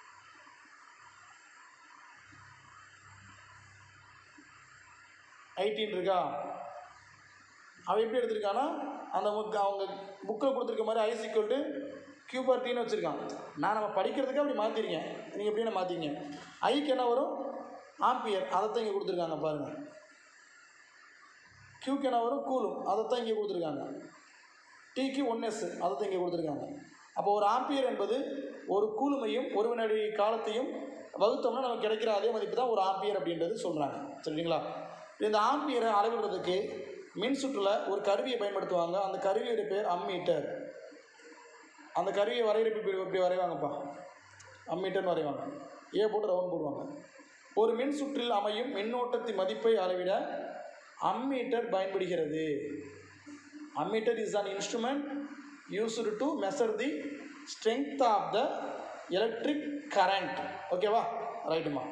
ஐட்டின் இருக்கா அவன் எப்படி எடுத்திருக்கான்னா அந்த புக் அவங்க புக்கில் கொடுத்துருக்க மாதிரி ஐஸ் ஈக்குவல் டு கியூபர் டீன்னு வச்சுருக்கான் நான் நம்ம படிக்கிறதுக்கு அப்படி மாற்றிருக்கேன் நீங்கள் எப்படி என்ன மாற்றிங்க ஐக்கு என்ன வரும் ஆம்பியர் அதைத்தான் இங்கே கொடுத்துருக்காங்க பாருங்கள் கியூக்கு என்ன வரும் கூலும் அதைத்தான் இங்கே கொடுத்துருக்காங்க டிக்கு ஒன் எஸ் அதைத்தான் இங்கே கொடுத்துருக்காங்க அப்போ ஒரு ஆம்பியர் என்பது ஒரு கூலுமையும் ஒரு வினாடி காலத்தையும் வகுத்தோம்னா நமக்கு கிடைக்கிற அதே மதிப்பு தான் ஒரு ஆம்பியர் அப்படின்றது சொல்கிறாங்க சரிங்களா இந்த ஆம்பியரை அளவிடுறதுக்கு மின் சுற்றில் ஒரு கருவியை பயன்படுத்துவாங்க அந்த கருவியோட பேர் அம்மீட்டர் அந்த கருவியை வரைகிறப்ப இப்படி இப்படி வரைவாங்கப்பா அம்மீட்டர்னு வரைவாங்க ஏ போட்டு ரவுண்ட் போடுவாங்க ஒரு மின் சுற்றில் அமையும் மின்னோட்டத்தின் மதிப்பை அளவிட அம்மீட்டர் பயன்படுகிறது ammeter is an instrument used to measure the strength of the electric current ஓகேவா ரைட்டுமா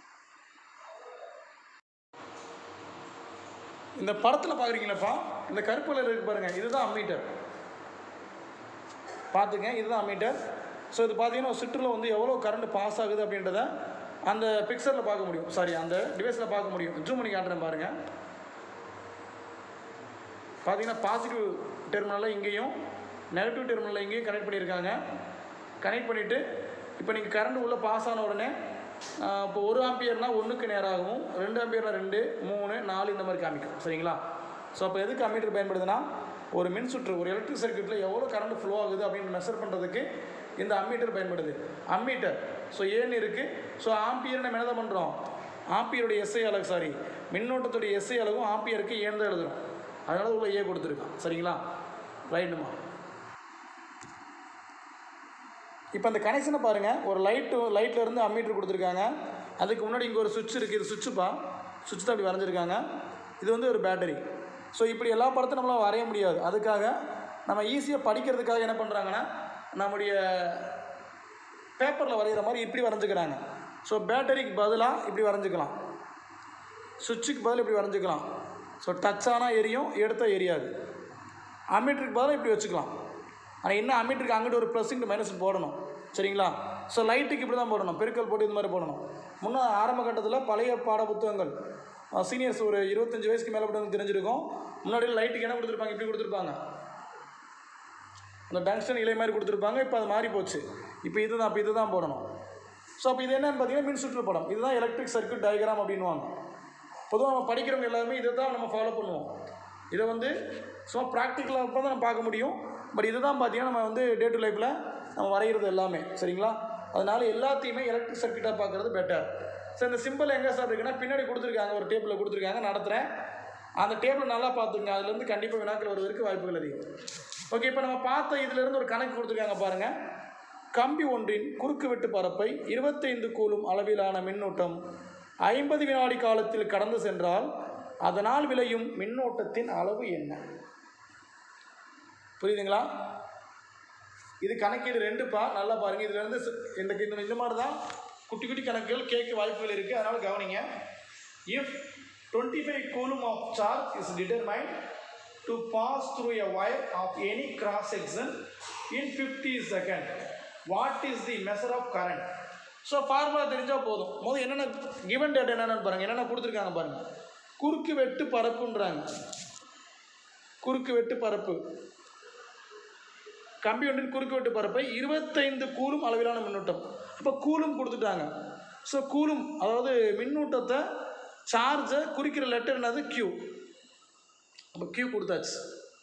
இந்த படத்தில் பார்க்குறீங்களப்பா இந்த கருப்பு கலர் இருக்கு பாருங்கள் இதுதான் அம்மீட்டர் பார்த்துங்க இதுதான் அம்மீட்டர் ஸோ இது பார்த்தீங்கன்னா ஒரு சுற்றில் வந்து எவ்வளோ கரண்ட் பாஸ் ஆகுது அப்படின்றத அந்த பிக்சரில் பார்க்க முடியும் சாரி அந்த டிவைஸில் பார்க்க முடியும் ஜூம் பண்ணி காட்டுறேன் பாருங்கள் பார்த்தீங்கன்னா பாசிட்டிவ் டெர்மினலில் இங்கேயும் நெகட்டிவ் டெர்மினலில் இங்கேயும் கனெக்ட் பண்ணியிருக்காங்க கனெக்ட் பண்ணிவிட்டு இப்போ நீங்கள் கரண்ட் உள்ளே பாஸ் ஆன உடனே ஆஹ், இப்போ ஒரு ஆம்பியர்னால் ஒன்றுக்கு நேராகவும் ரெண்டு ஆம்பியர்னால் ரெண்டு மூணு நாலு இந்த மாதிரி காமிக்கும் சரிங்களா ஸோ அப்போ எதுக்கு அம்மீட்டர் பயன்படுதுன்னா ஒரு மின் சுற்று ஒரு எலக்ட்ரிக் சர்க்யூட்டில் எவ்வளோ கரண்ட் ஃப்ளோ ஆகுது அப்படின்னு மெஷர் பண்ணுறதுக்கு இந்த அம்மீட்டர் பயன்படுது அம்மீட்டர் ஸோ ஏன்னு இருக்குது ஸோ ஆம்பியர் நம்ம என்ன தான் பண்ணுறோம் ஆம்பியருடைய எஸ்ஐ அலகு சாரி மின்னோட்டத்துடைய எஸ்ஐ அலகும் ஆம்பியருக்கு ஏன் தான் எழுதுறோம் அதனால உள்ள ஏ கொடுத்துருக்கான் சரிங்களா ரைட்டுமா இப்போ அந்த கனெக்ஷனை பாருங்கள் ஒரு லைட்டு லைட்டில் இருந்து அம்மீட்டர் கொடுத்துருக்காங்க அதுக்கு முன்னாடி இங்கே ஒரு சுவிட்ச் இருக்குது இது சுவிட்சுப்பா சுவிட்ச் தான் இப்படி வரைஞ்சிருக்காங்க இது வந்து ஒரு பேட்டரி ஸோ இப்படி எல்லா படத்தையும் நம்மளால் வரைய முடியாது அதுக்காக நம்ம ஈஸியாக படிக்கிறதுக்காக என்ன பண்ணுறாங்கன்னா நம்முடைய பேப்பரில் வரைகிற மாதிரி இப்படி வரைஞ்சிக்கிறாங்க ஸோ பேட்டரிக்கு பதிலாக இப்படி வரைஞ்சிக்கலாம் சுவிட்சுக்கு பதில் இப்படி வரைஞ்சிக்கலாம் ஸோ டச் ஆனால் எரியும் எடுத்தால் எரியாது அம்மீட்டருக்கு பதிலாக இப்படி வச்சுக்கலாம் ஆனால் என்ன அம்மீட்டருக்கு அங்கிட்டு ஒரு ப்ளஸ் இங்கிட்டு மைனஸ் போடணும் சரிங்களா ஸோ லைட்டுக்கு இப்படி தான் போடணும் பெருக்கல் போட்டு இது மாதிரி போடணும் முன்னே ஆரம்ப கட்டத்தில் பழைய பாட புத்தகங்கள் சீனியர்ஸ் ஒரு இருபத்தஞ்சி வயசுக்கு மேலே பட்டவங்க தெரிஞ்சிருக்கும் முன்னாடி லைட்டுக்கு என்ன கொடுத்துருப்பாங்க இப்படி கொடுத்துருப்பாங்க அந்த டங்ஸ்டன் இலை மாதிரி கொடுத்துருப்பாங்க இப்போ அது மாறி போச்சு இப்போ இதுதான் இப்போ இதுதான் போடணும் ஸோ அப்போ இது என்னன்னு பார்த்தீங்கன்னா மின் சுற்று படம் இதுதான் எலக்ட்ரிக் சர்க்யூட் டயக்ராம் அப்படின்வாங்க பொதுவாக நம்ம படிக்கிறவங்க எல்லாருமே இதை தான் நம்ம ஃபாலோ பண்ணுவோம் இதை வந்து சும்மா ப்ராக்டிக்கலாக தான் நம்ம பார்க்க முடியும் பட் இதுதான் பார்த்தீங்கன்னா நம்ம வந்து டே டு லைஃப்பில் நம்ம வரைகிறது எல்லாமே சரிங்களா அதனால எல்லாத்தையுமே எலக்ட்ரிக் சர்க்யூட்டாக பார்க்குறது பெட்டர் ஸோ இந்த சிம்பிள் எங்கே சார் இருக்குன்னா பின்னாடி கொடுத்துருக்காங்க ஒரு டேபிளில் கொடுத்துருக்காங்க நடத்துகிறேன் அந்த டேபிள் நல்லா பார்த்துங்க அதுலேருந்து கண்டிப்பாக வினாக்கள் வருவதற்கு வாய்ப்புகள் அதிகம் ஓகே இப்போ நம்ம பார்த்த இதிலிருந்து ஒரு கணக்கு கொடுத்துருக்காங்க பாருங்கள் கம்பி ஒன்றின் குறுக்கு வெட்டு பரப்பை இருபத்தைந்து கூலும் அளவிலான மின்னூட்டம் ஐம்பது வினாடி காலத்தில் கடந்து சென்றால் அதனால் விளையும் மின்னோட்டத்தின் அளவு என்ன புரியுதுங்களா இது கணக்கீடு ரெண்டுப்பா நல்லா பாருங்கள் இதுல இருந்து சி- இந்த இந்த இந்த மாதிரி தான் குட்டி குட்டி கணக்குகள் கேட்க வாய்ப்புகள் இருக்குது அதனால் கவனிங்க if twenty five coulomb of charge is determined to pass through a wire of any cross section in fifty second what is the measure of current so formula தெரிஞ்சால் போதும் முதல் என்னென்ன கிவன் டேட் என்னென்னு பாருங்கள் என்னென்ன கொடுத்துருக்காங்க பாருங்கள் குறுக்கு வெட்டு பரப்புன்றாங்க குறுக்கு வெட்டு பரப்பு கம்பி ஒன்றின் குறுக்கு வெட்டு பரப்பை இருபத்தைந்து கூலும் அளவிலான மின்னூட்டம் அப்போ கூலும் கொடுத்துட்டாங்க ஸோ கூலும் அதாவது மின்னூட்டத்தை சார்ஜை குறிக்கிற லெட்டர் என்னது கியூ அப்போ கியூ கொடுத்தாச்சு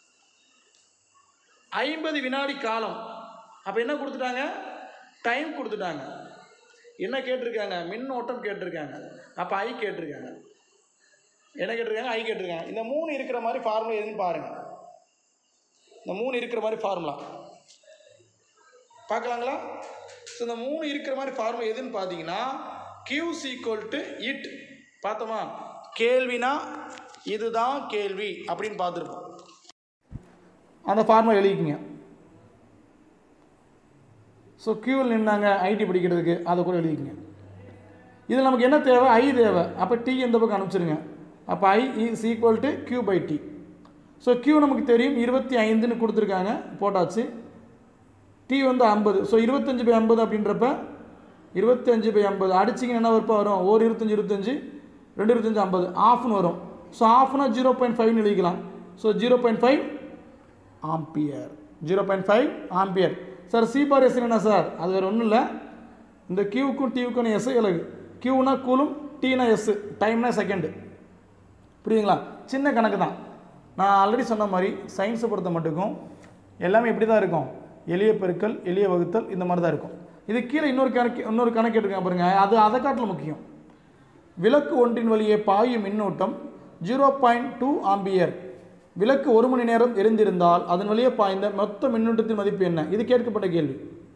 ஐம்பது வினாடி காலம் அப்போ என்ன கொடுத்துட்டாங்க டைம் கொடுத்துட்டாங்க என்ன கேட்டிருக்காங்க மின்னோட்டம் கேட்டிருக்காங்க அப்போ ஐ கேட்டிருக்காங்க என்ன கேட்டிருக்காங்க ஐ கேட்டிருக்காங்க இந்த மூணு இருக்கிற மாதிரி ஃபார்முலா எதுன்னு பாருங்கள் இந்த மூணு இருக்கிற மாதிரி ஃபார்முலா பார்க்கலாங்களா ஸோ இந்த மூணு இருக்கிற மாதிரி ஃபார்முலா எதுன்னு பார்த்தீங்கன்னா கியூ சீக்வல் டு இட் பார்த்தோமா கேள்வினா இதுதான் கேள்வி அப்படின்னு பார்த்துருப்போம் அந்த ஃபார்முலா எழுதிக்கிங்க ஸோ கியூவில் நின்னாங்க ஐடி படிக்கிறதுக்கு அதை கூட எழுதிக்கங்க இதில் நமக்கு என்ன தேவை ஐ தேவை அப்போ டி இந்த பக்கம் அனுப்பிச்சிருங்க அப்போ I is equal to Q by T so Q நமக்கு தெரியும் இருபத்தி ஐந்துன்னு கொடுத்துருக்காங்க போட்டாச்சு டி வந்து ஐம்பது ஸோ இருபத்தஞ்சு பை ஐம்பது அப்படின்றப்ப இருபத்தஞ்சு பை ஐம்பது அடிச்சிங்கன்னா என்ன வரப்போ வரும் ஒரு இருபத்தஞ்சு இருபத்தஞ்சு ரெண்டு இருபத்தஞ்சு ஐம்பது ஆஃப்னு வரும் ஸோ ஆஃப்னா ஜீரோ பாயிண்ட் ஃபைவ்னு எழுதிக்கலாம் so zero point five ampere zero point five ampere sir C per S என்ன சார் அது வேறு ஒன்றும் இல்லை இந்த கியூக்கும் டியூக்கும் எஸ் இலகு கியூனா கூலும் டீனா எஸ் டைம்னா செகண்டு புரியுதுங்களா சின்ன கணக்கு தான் நான் ஆல்ரெடி சொன்ன மாதிரி சயின்ஸை பொறுத்த மட்டுக்கும் எல்லாமே இப்படி தான் இருக்கும் எளிய பெருக்கல் எளிய வகுத்தல் இந்த மாதிரி தான் இருக்கும் இது கீழே இன்னொரு கணக்கு இன்னொரு கணக்கு எடுத்துக்கங்க பாருங்க அது அதை காட்டில் முக்கியம் விளக்கு ஒன்றின் வழியே பாயும் மின்னோட்டம் ஜீரோ பாயிண்ட் டூ ஆம்பியர் விளக்கு ஒரு மணி நேரம் எரிந்திருந்தால் அதன் வழியே பாய்ந்த மொத்த மின்னூட்டத்தின் மதிப்பு என்ன இது கேட்கப்பட்ட கேள்வி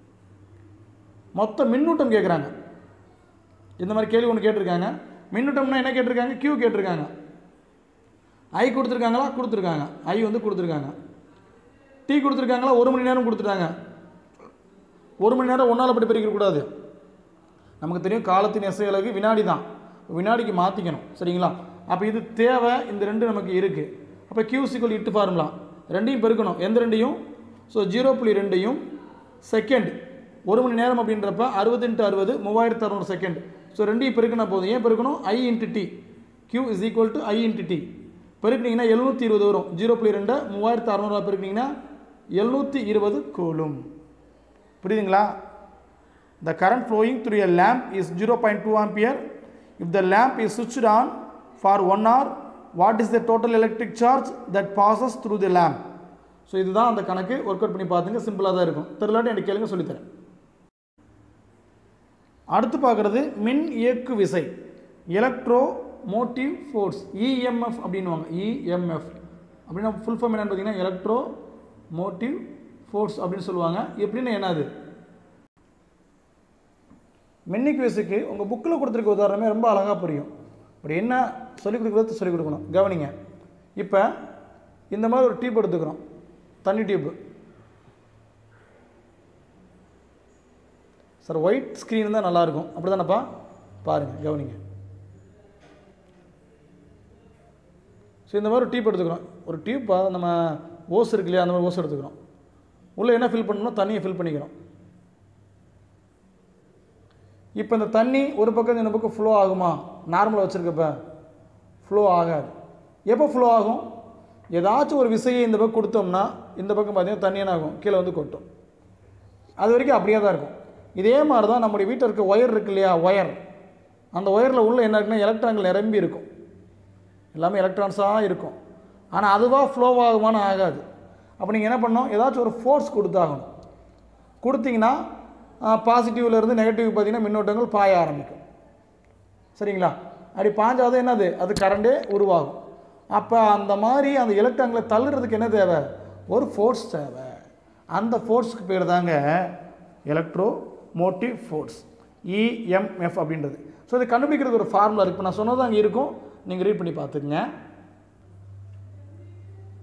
மொத்த மின்னூட்டம் கேட்குறாங்க இந்த மாதிரி கேள்வி ஒன்று கேட்டிருக்காங்க மின்னூட்டம்னா என்ன கேட்டிருக்காங்க கியூ கேட்டிருக்காங்க ஐ கொடுத்துருக்காங்களா கொடுத்துருக்காங்க ஐ வந்து கொடுத்துருக்காங்க டீ கொடுத்துருக்காங்களா ஒரு மணி நேரம் கொடுத்துட்டாங்க ஒரு மணி நேரம் ஒன்றால் படி பிரிக்கக்கூடாது நமக்கு தெரியும் காலத்தின் எஸ்ஐ அலகு வினாடி தான் வினாடிக்கு மாற்றிக்கணும் சரிங்களா அப்போ இது தேவை இந்த ரெண்டு நமக்கு இருக்குது அப்போ கியூ சிக்கல் இட்டு ஃபார்முலா ரெண்டையும் பெருக்கணும் எந்த ரெண்டையும் ஸோ ஜீரோ புள்ளி ரெண்டையும் செகண்ட் ஒரு மணி நேரம் அப்படின்றப்ப அறுபது இன்ட்டு அறுபது மூவாயிரத்து அறுநூறு செகண்ட் ஸோ ரெண்டையும் பெருக்கினா போதும் ஏன் பெருக்கணும் I into T Q is equal to I into T பெருக்கினீங்கன்னா எழுநூற்றி இருபது வரும் ஜீரோ புள்ளி ரெண்டை மூவாயிரத்து அறநூறுவா பெருக்கினீங்கன்னா எழுநூற்றி இருபது கூலும் புரியுதுங்களா The current flowing through a lamp is 0.2 ampere. If the lamp is switched on for 1 hour, what is the total electric charge that passes through the lamp? So இதுதான் அந்த கணக்கு ஒர்க் அவுட் பண்ணி பார்த்துங்க சிம்பிளாக தான் இருக்கும் தெரியலாட்டி எனக்கு கேளுங்க சொல்லித்தரேன் அடுத்து பார்க்குறது மின் இயக்கு விசை எலக்ட்ரோ மோட்டிவ் ஃபோர்ஸ் இஎம்எஃப் அப்படின்னுவாங்க இஎம்எஃப் அப்படின்னா ஃபுல் ஃபார்ம் என்னன்னு பார்த்தீங்கன்னா எலக்ட்ரோ மோட்டிவ் ஃபோர்ஸ் அப்படின்னு சொல்லுவாங்க எப்படின்னு என்னது மின்னிக்வேஸுக்கு உங்கள் புக்கில் கொடுத்துருக்க உதாரணமே ரொம்ப அழகாக புரியும் அப்படி என்ன சொல்லிக் கொடுக்குறது சொல்லிக் கொடுக்கணும் கவனிங்க இப்போ இந்த மாதிரி ஒரு டியூப் எடுத்துக்கிறோம் தண்ணி டியூப் சார் ஒயிட் ஸ்க்ரீன் தான் நல்லாயிருக்கும் அப்படி தானேப்பா பாருங்கள் கவனிங்க ஸோ இந்த மாதிரி ஒரு டியூப் எடுத்துக்கிறோம் ஒரு டியூப் நம்ம ஓஸ் இருக்கு இல்லையா அந்த மாதிரி ஓஸ் எடுத்துக்கிறோம் உள்ளே என்ன ஃபில் பண்ணணும்னா தண்ணியை ஃபில் பண்ணிக்கிறோம் இப்போ இந்த தண்ணி ஒரு பக்கம் இந்த பக்கம் ஃப்ளோ ஆகுமா நார்மலாக வச்சுருக்கப்ப ஃப்ளோ ஆகாது எப்போ ஃப்ளோ ஆகும் ஏதாச்சும் ஒரு விசையை இந்த பக்கம் கொடுத்தோம்னா இந்த பக்கம் பார்த்தீங்கன்னா தண்ணி என்ன ஆகும் கீழே வந்து கொட்டும் அது வரைக்கும் அப்படியே தான் இருக்கும் இதே மாதிரி தான் நம்முடைய வீட்டில் இருக்க ஒயர் இருக்கு இல்லையா ஒயர் அந்த ஒயரில் உள்ள என்ன இருக்குன்னா எலக்ட்ரான்கள் நிரம்பி இருக்கும் எல்லாமே எலக்ட்ரான்ஸாக இருக்கும் ஆனால் அதுவாக ஃப்ளோ ஆகுமான்னு ஆகாது அப்போ நீங்கள் என்ன பண்ணணும் ஏதாச்சும் ஒரு ஃபோர்ஸ் கொடுத்தாகணும் கொடுத்தீங்கன்னா பாசிட்டிவ்லேருந்து நெகட்டிவ் பார்த்தீங்கன்னா மின்னோட்டங்கள் பாய ஆரம்பிக்கும் சரிங்களா அப்படி பாஞ்சாதான் என்னது அது கரண்டே உருவாகும் அப்போ அந்த மாதிரி அந்த எலக்ட்ரான்களை தள்ளுறதுக்கு என்ன தேவை ஒரு ஃபோர்ஸ் தேவை அந்த ஃபோர்ஸுக்கு பேர் தாங்க எலக்ட்ரோ மோட்டிவ் ஃபோர்ஸ் இஎம்எஃப் அப்படின்றது ஸோ இதை கண்டுபிடிக்கிறது ஒரு ஃபார்முலா இருக்குது இப்போ நான் சொன்னது அங்கே இருக்கும் நீங்கள் ரீட் பண்ணி பார்த்துக்குங்க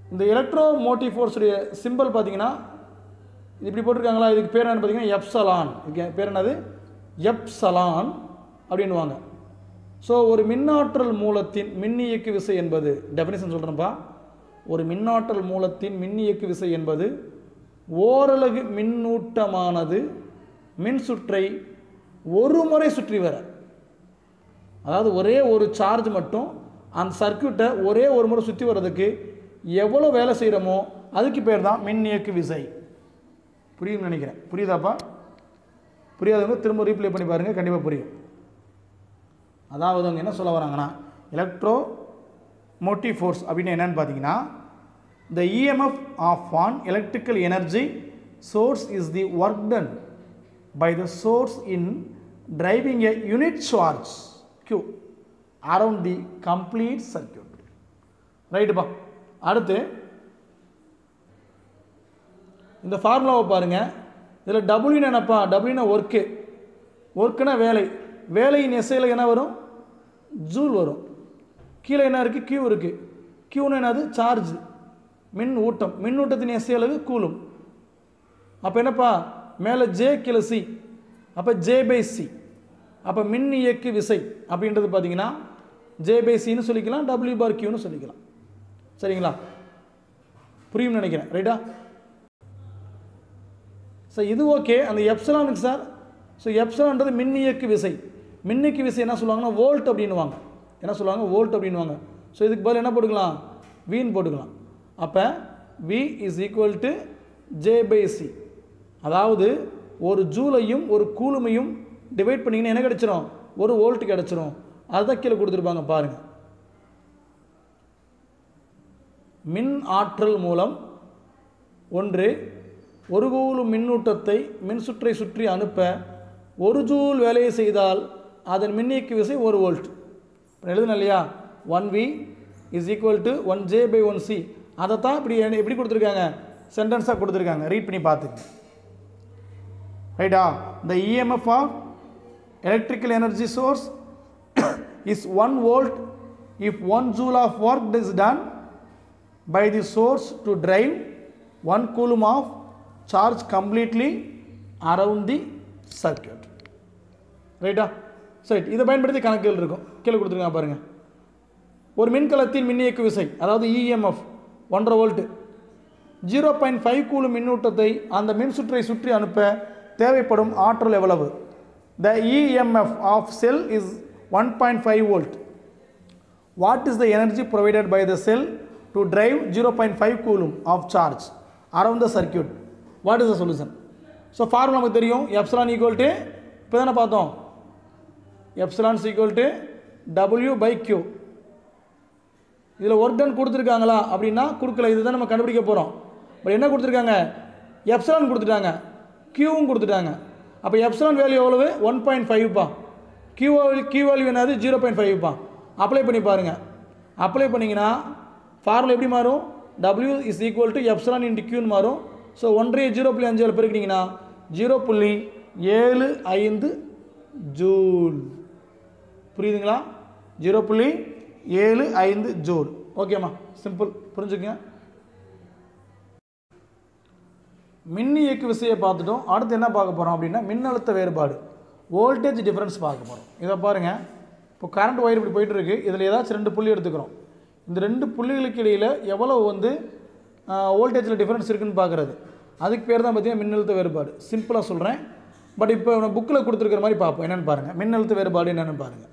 இந்த எலக்ட்ரோ மோட்டிவ் ஃபோர்ஸுடைய சிம்பிள் பார்த்தீங்கன்னா இது இப்படி போட்டிருக்காங்களா இதுக்கு பேர் என்னன்னு பார்த்தீங்கன்னா எப்சலான் இதுக்கு பேர் என்னது எப்சலான் அப்படின்வாங்க ஸோ ஒரு மின்னாற்றல் மூலத்தின் மின்னியக்கு விசை என்பது டெஃபினிஷன் சொல்கிறேன்ப்பா ஒரு மின்னாற்றல் மூலத்தின் மின்னியக்கு விசை என்பது ஓரலகு மின்னூட்டமானது மின் சுற்றை ஒரு முறை சுற்றி வர அதாவது ஒரே ஒரு சார்ஜ் மட்டும் அந்த சர்க்யூட்டை ஒரே ஒரு முறை சுற்றி வர்றதுக்கு எவ்வளோ வேலை செய்கிறோமோ அதுக்கு பேர் தான் மின் இயக்கு விசை புரியும்னு நினைக்கிறேன் புரியுதாப்பா புரியாதவங்க திரும்ப ரீப்ளே பண்ணி பாருங்கள் கண்டிப்பாக புரியும் அதாவது அவங்க என்ன சொல்ல வராங்கன்னா எலக்ட்ரோ மோட்டிவ் ஃபோர்ஸ் அப்படின்னு என்னன்னு பார்த்தீங்கன்னா the EMF of an electrical energy source is the work done by the source in driving a unit charge q around the complete circuit ரைட்டுப்பா அடுத்து இந்த ஃபார்முலாவை பாருங்கள் இதில் டபுள்யூன்னு என்னப்பா டபுள்யூனா ஒர்க்கு ஒர்க்குனா வேலை வேலையின் எஸ்ஐயில் என்ன வரும் ஜூல் வரும் கீழே என்ன இருக்குது கியூ இருக்குது கியூன்னு என்னது சார்ஜ் மின் ஊட்டம் மின்னூட்டத்தின் எஸ்ஐ அளவு கூலும் அப்போ என்னப்பா மேலே ஜே கீழே சி அப்போ ஜே பை சி அப்போ மின் இயக்கு விசை அப்படின்றது பார்த்தீங்கன்னா ஜே பை சின்னு சொல்லிக்கலாம் டபிள்யூ பார் கியூன்னு சொல்லிக்கலாம் சரிங்களா புரியும்னு நினைக்கிறேன் ரைட்டா சார் இது ஓகே அந்த எப்சலானுக்கு சார் ஸோ எப்சலான்றது மின் இயக்கு விசை மின்னியக்கு விசை என்ன சொல்லுவாங்கன்னா வோல்ட் அப்படின்னுவாங்க என்ன சொல்லுவாங்க வோல்ட் அப்படின்னுவாங்க ஸோ இதுக்கு பதில் என்ன போட்டுக்கலாம் வீன் போட்டுக்கலாம் அப்போ V is equal to J by C அதாவது ஒரு ஜூலையும் ஒரு கூலுமையும் டிவைட் பண்ணிங்கன்னா என்ன கிடச்சிரும் ஒரு வோல்ட் கிடச்சிரும் அதுதான் கீழே கொடுத்துருப்பாங்க பாருங்கள் மின் ஆற்றல் மூலம் ஒன்று ஒரு கூலு மின்னூட்டத்தை மின்சுற்றை சுற்றி அனுப்ப ஒரு ஜூல் வேலையை செய்தால் அதன் மின்னியக்கு விசை ஒரு வோல்ட் எழுதுன இல்லையா one V is equal to one J by one C அதை தான் இப்படி எப்படி கொடுத்துருக்காங்க சென்டென்ஸாக கொடுத்துருக்காங்க ரீட் பண்ணி பார்த்துங்க ரைட்டா the EMF of electrical energy source is 1 volt if 1 joule of work is done by the source to drive 1 coulomb of charge completely around the circuit ரைட்டா சரி இதை பயன்படுத்தி கணக்குகள் இருக்கும் கீழே கொடுத்துருங்க பாருங்கள் ஒரு மின்கலத்தின் மின்னியக்கு விசை அதாவது இஎம்எஃப் ஒன்றரை வோல்ட்டு ஜீரோ பாயிண்ட் ஃபைவ் கூலு மின்னூட்டத்தை அந்த மின் சுற்றை சுற்றி அனுப்ப தேவைப்படும் ஆற்றல் எவ்வளவு the EMF of cell is one point five volt what is the energy provided by the cell to drive zero point five coulomb of charge around the circuit what is the solution so formula நமக்கு தெரியும் epsilon equal to இப்போ தானே பார்த்தோம் epsilons equal to W by Q இதில் work done கொடுத்துருக்காங்களா அப்படின்னா கொடுக்கல இதுதான் நம்ம கண்டுபிடிக்க போகிறோம் பட் என்ன கொடுத்துருக்காங்க எப்சலான் கொடுத்துட்டாங்க கியூவும் கொடுத்துட்டாங்க அப்போ எப்சலான் வேல்யூ எவ்வளவு ஒன் பாயிண்ட் ஃபைவ்ப்பா கியூ கியூ வேல்யூ என்னது ஜீரோ பாயிண்ட் ஃபைவ்ப்பா அப்ளை பண்ணி பாருங்கள் அப்ளை பண்ணிங்கன்னா ஃபார்முலா எப்படி மாறும் W is equal to epsilon into கியூன்னு மாறும் ஸோ ஒன்றரை ஜீரோ புள்ளி அஞ்சு பெருக்கினீங்கன்னா ஜீரோ புள்ளி ஏழு ஐந்து ஜூல் புரியுதுங்களா ஜீரோ புள்ளி ஏழு ஐந்து ஜூல் ஓகேம்மா சிம்பிள் புரிஞ்சுக்கங்க மின் இயக்கு விசையை பார்த்துட்டோம் அடுத்து என்ன பார்க்க போகிறோம் அப்படின்னா மின்னழுத்த வேறுபாடு வோல்டேஜ் டிஃபரன்ஸ் பார்க்க போகிறோம் இதை பாருங்கள் இப்போ கரண்ட் ஒயர் இப்படி போயிட்டு இருக்கு இதில் ஏதாச்சும் ரெண்டு புள்ளி எடுத்துக்கிறோம் இந்த ரெண்டு புள்ளிகளுக்கு இடையில் எவ்வளோ வந்து வோல்டேஜில் டிஃபரன்ஸ் இருக்குன்னு பார்க்குறது அதுக்கு பேர் தான் பார்த்தீங்கன்னா மின்னழுத்த வேறுபாடு சிம்பிளாக சொல்கிறேன் பட் இப்போ புக்கில் கொடுத்துருக்கிற மாதிரி பார்ப்போம் என்னென்னு பாருங்கள் மின்னழுத்த வேறுபாடு என்னென்னு பாருங்கள்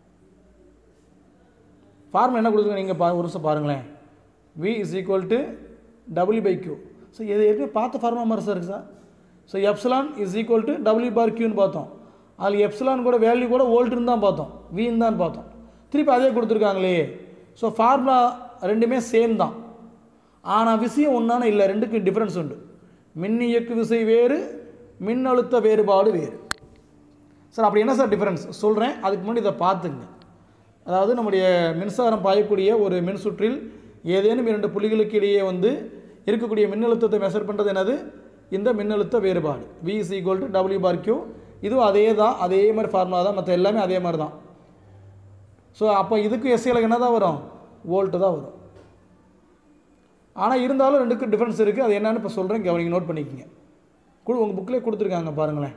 ஃபார்முலா என்ன கொடுத்துருங்க நீங்கள் பா ஒரு நிமிஷம் பாருங்களேன் V is equal to W by Q so இது ஏற்கனவே பார்த்த ஃபார்முலா மாதிரி சார் இருக்குது sir so epsilon is equal to W per கியூன்னு பார்த்தோம் அதில் எப்சிலான் கூட வேல்யூ கூட வோல்ட்டுன்னு தான் பார்த்தோம் வின்னு தான் பார்த்தோம் திருப்பி அதே கொடுத்துருக்காங்களே ஸோ ஃபார்முலா ரெண்டுமே சேம் தான் ஆனால் விஷயம் ஒன்றான இல்லை ரெண்டுக்கும் டிஃப்ரென்ஸ் உண்டு மின் இயக்கு விசை வேறு மின்னழுத்த வேறுபாடு வேறு சார் அப்படி என்ன சார் டிஃப்ரென்ஸ் சொல்கிறேன் அதுக்கு முன்னாடி இதை பார்த்துங்க அதாவது நம்முடைய மின்சாரம் பாயக்கூடிய ஒரு மின்சுற்றில் ஏதேனும் இரண்டு புள்ளிகளுக்கு இடையே வந்து இருக்கக்கூடிய மின்னழுத்தத்தை மெஷர் பண்ணுறது என்னது இந்த மின்னழுத்த வேறுபாடு V is equal to W per Q இதுவும் அதே தான் அதே மாதிரி ஃபார்முலா தான் மற்ற எல்லாமே அதே மாதிரி தான் ஸோ அப்போ இதுக்கு எஸ்சியில் என்ன தான் வரும் வோல்ட்டு தான் வரும் ஆனால் இருந்தாலும் ரெண்டுக்கும் டிஃப்ரென்ஸ் இருக்குது அது என்னன்னு இப்போ சொல்கிறேன் கவனிங்க நோட் பண்ணிக்கோங்க கொடு உங்கள் புக்கிலே கொடுத்துருக்காங்க பாருங்களேன்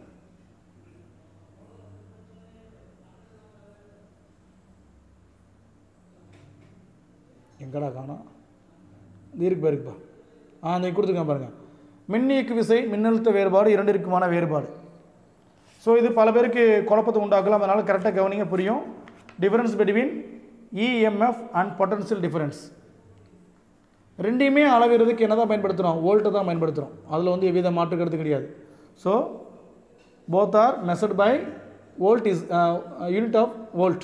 எங்கடா காணோம் இது இருக்குப்பா இருக்குப்பா ஆ அந்த கொடுத்துருக்கேன் பாருங்கள் மின்னியக்கு விசை மின்னழுத்த வேறுபாடு இரண்டிற்குமான வேறுபாடு ஸோ இது பல பேருக்கு குழப்பத்தை உண்டாக்கலாம் அதனால் கரெக்டாக கவனிங்க புரியும் difference between EMF and potential difference ரெண்டையுமே அளவிறதுக்கு என்ன தான் பயன்படுத்துகிறோம் வோல்ட்டை தான் பயன்படுத்துகிறோம் அதில் வந்து எவ்வித மாற்று கருத்து கிடையாது so both are measured by volt is unit of volt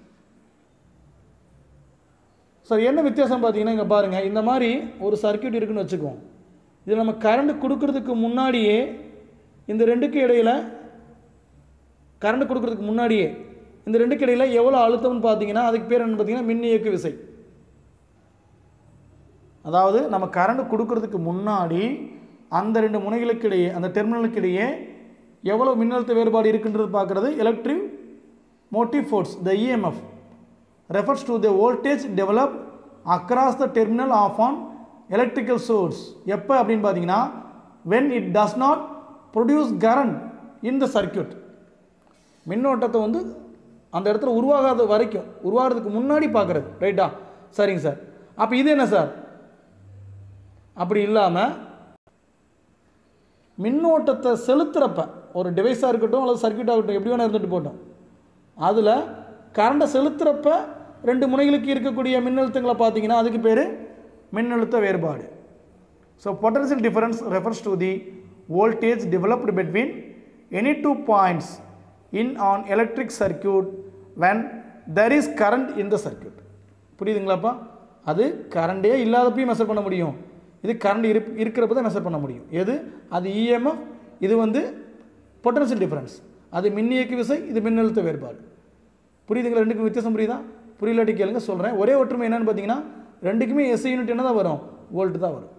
sir என்ன வித்தியாசம் பார்த்தீங்கன்னா இங்கே பாருங்கள் இந்த மாதிரி ஒரு சர்க்கியூட் இருக்குன்னு வச்சுக்குவோம் இதில் நம்ம கரண்ட் கொடுக்கறதுக்கு முன்னாடியே இந்த ரெண்டுக்கு இடையில் கரண்ட் கொடுக்கறதுக்கு முன்னாடியே இந்த ரெண்டுக்கு இடையில் எவ்வளோ அழுத்தம்னு பார்த்தீங்கன்னா அதுக்கு பேர் என்ன பார்த்தீங்கன்னா மின் இயக்கு விசை அதாவது நம்ம கரண்ட் கொடுக்கறதுக்கு முன்னாடி அந்த ரெண்டு முனைகளுக்கு இடையே அந்த டெர்மினலுக்கு இடையே எவ்வளோ மின்னழுத்த வேறுபாடு இருக்குன்றது பார்க்குறது electric motive force the EMF refers to the voltage developed across the terminal of an electrical source எப்போ அப்படின்னு பார்த்தீங்கன்னா when it does not produce current in the circuit மின்னோட்டத்தை வந்து அந்த இடத்துல உருவாகாத வரைக்கும் உருவாகிறதுக்கு முன்னாடி பார்க்குறது ரைட்டா சரிங்க சார் அப்போ இது என்ன சார் அப்படி இல்லாமல் மின்னோட்டத்தை செலுத்துகிறப்ப ஒரு டிவைஸாக இருக்கட்டும் அல்லது சர்க்கியூட்டாக இருக்கட்டும் எப்படி வேணால் இருந்துட்டு போட்டோம் அதில் கரண்ட்டை செலுத்துகிறப்ப ரெண்டு முனைகளுக்கு இருக்கக்கூடிய மின்னழுத்தங்களை பார்த்தீங்கன்னா அதுக்கு பேர் மின்னழுத்த வேறுபாடு so potential difference refers to the voltage developed between any two points in an electric circuit when there is current in the circuit புரியுதுங்களாப்பா அது கரண்டே இல்லாதப்பையும் மெஷர் பண்ண முடியும் இது கரண்ட் இரு இருக்கிறப்ப தான் மெஷர் பண்ண முடியும் எது அது இஎம்எஃப் இது வந்து பொட்டன்ஷியல் டிஃபரன்ஸ் அது மின்னியக்கு விசை இது மின்னழுத்த வேறுபாடு புரியுதுங்களா ரெண்டுக்கும் வித்தியாசம் புரியுதா புரியலாட்டி கேளுங்க சொல்கிறேன் ஒரே ஒற்றுமை என்னன்னு பார்த்தீங்கன்னா ரெண்டுக்குமே எஸ்ஐ யூனிட் என்ன தான் வரும் வோல்ட் தான் வரும்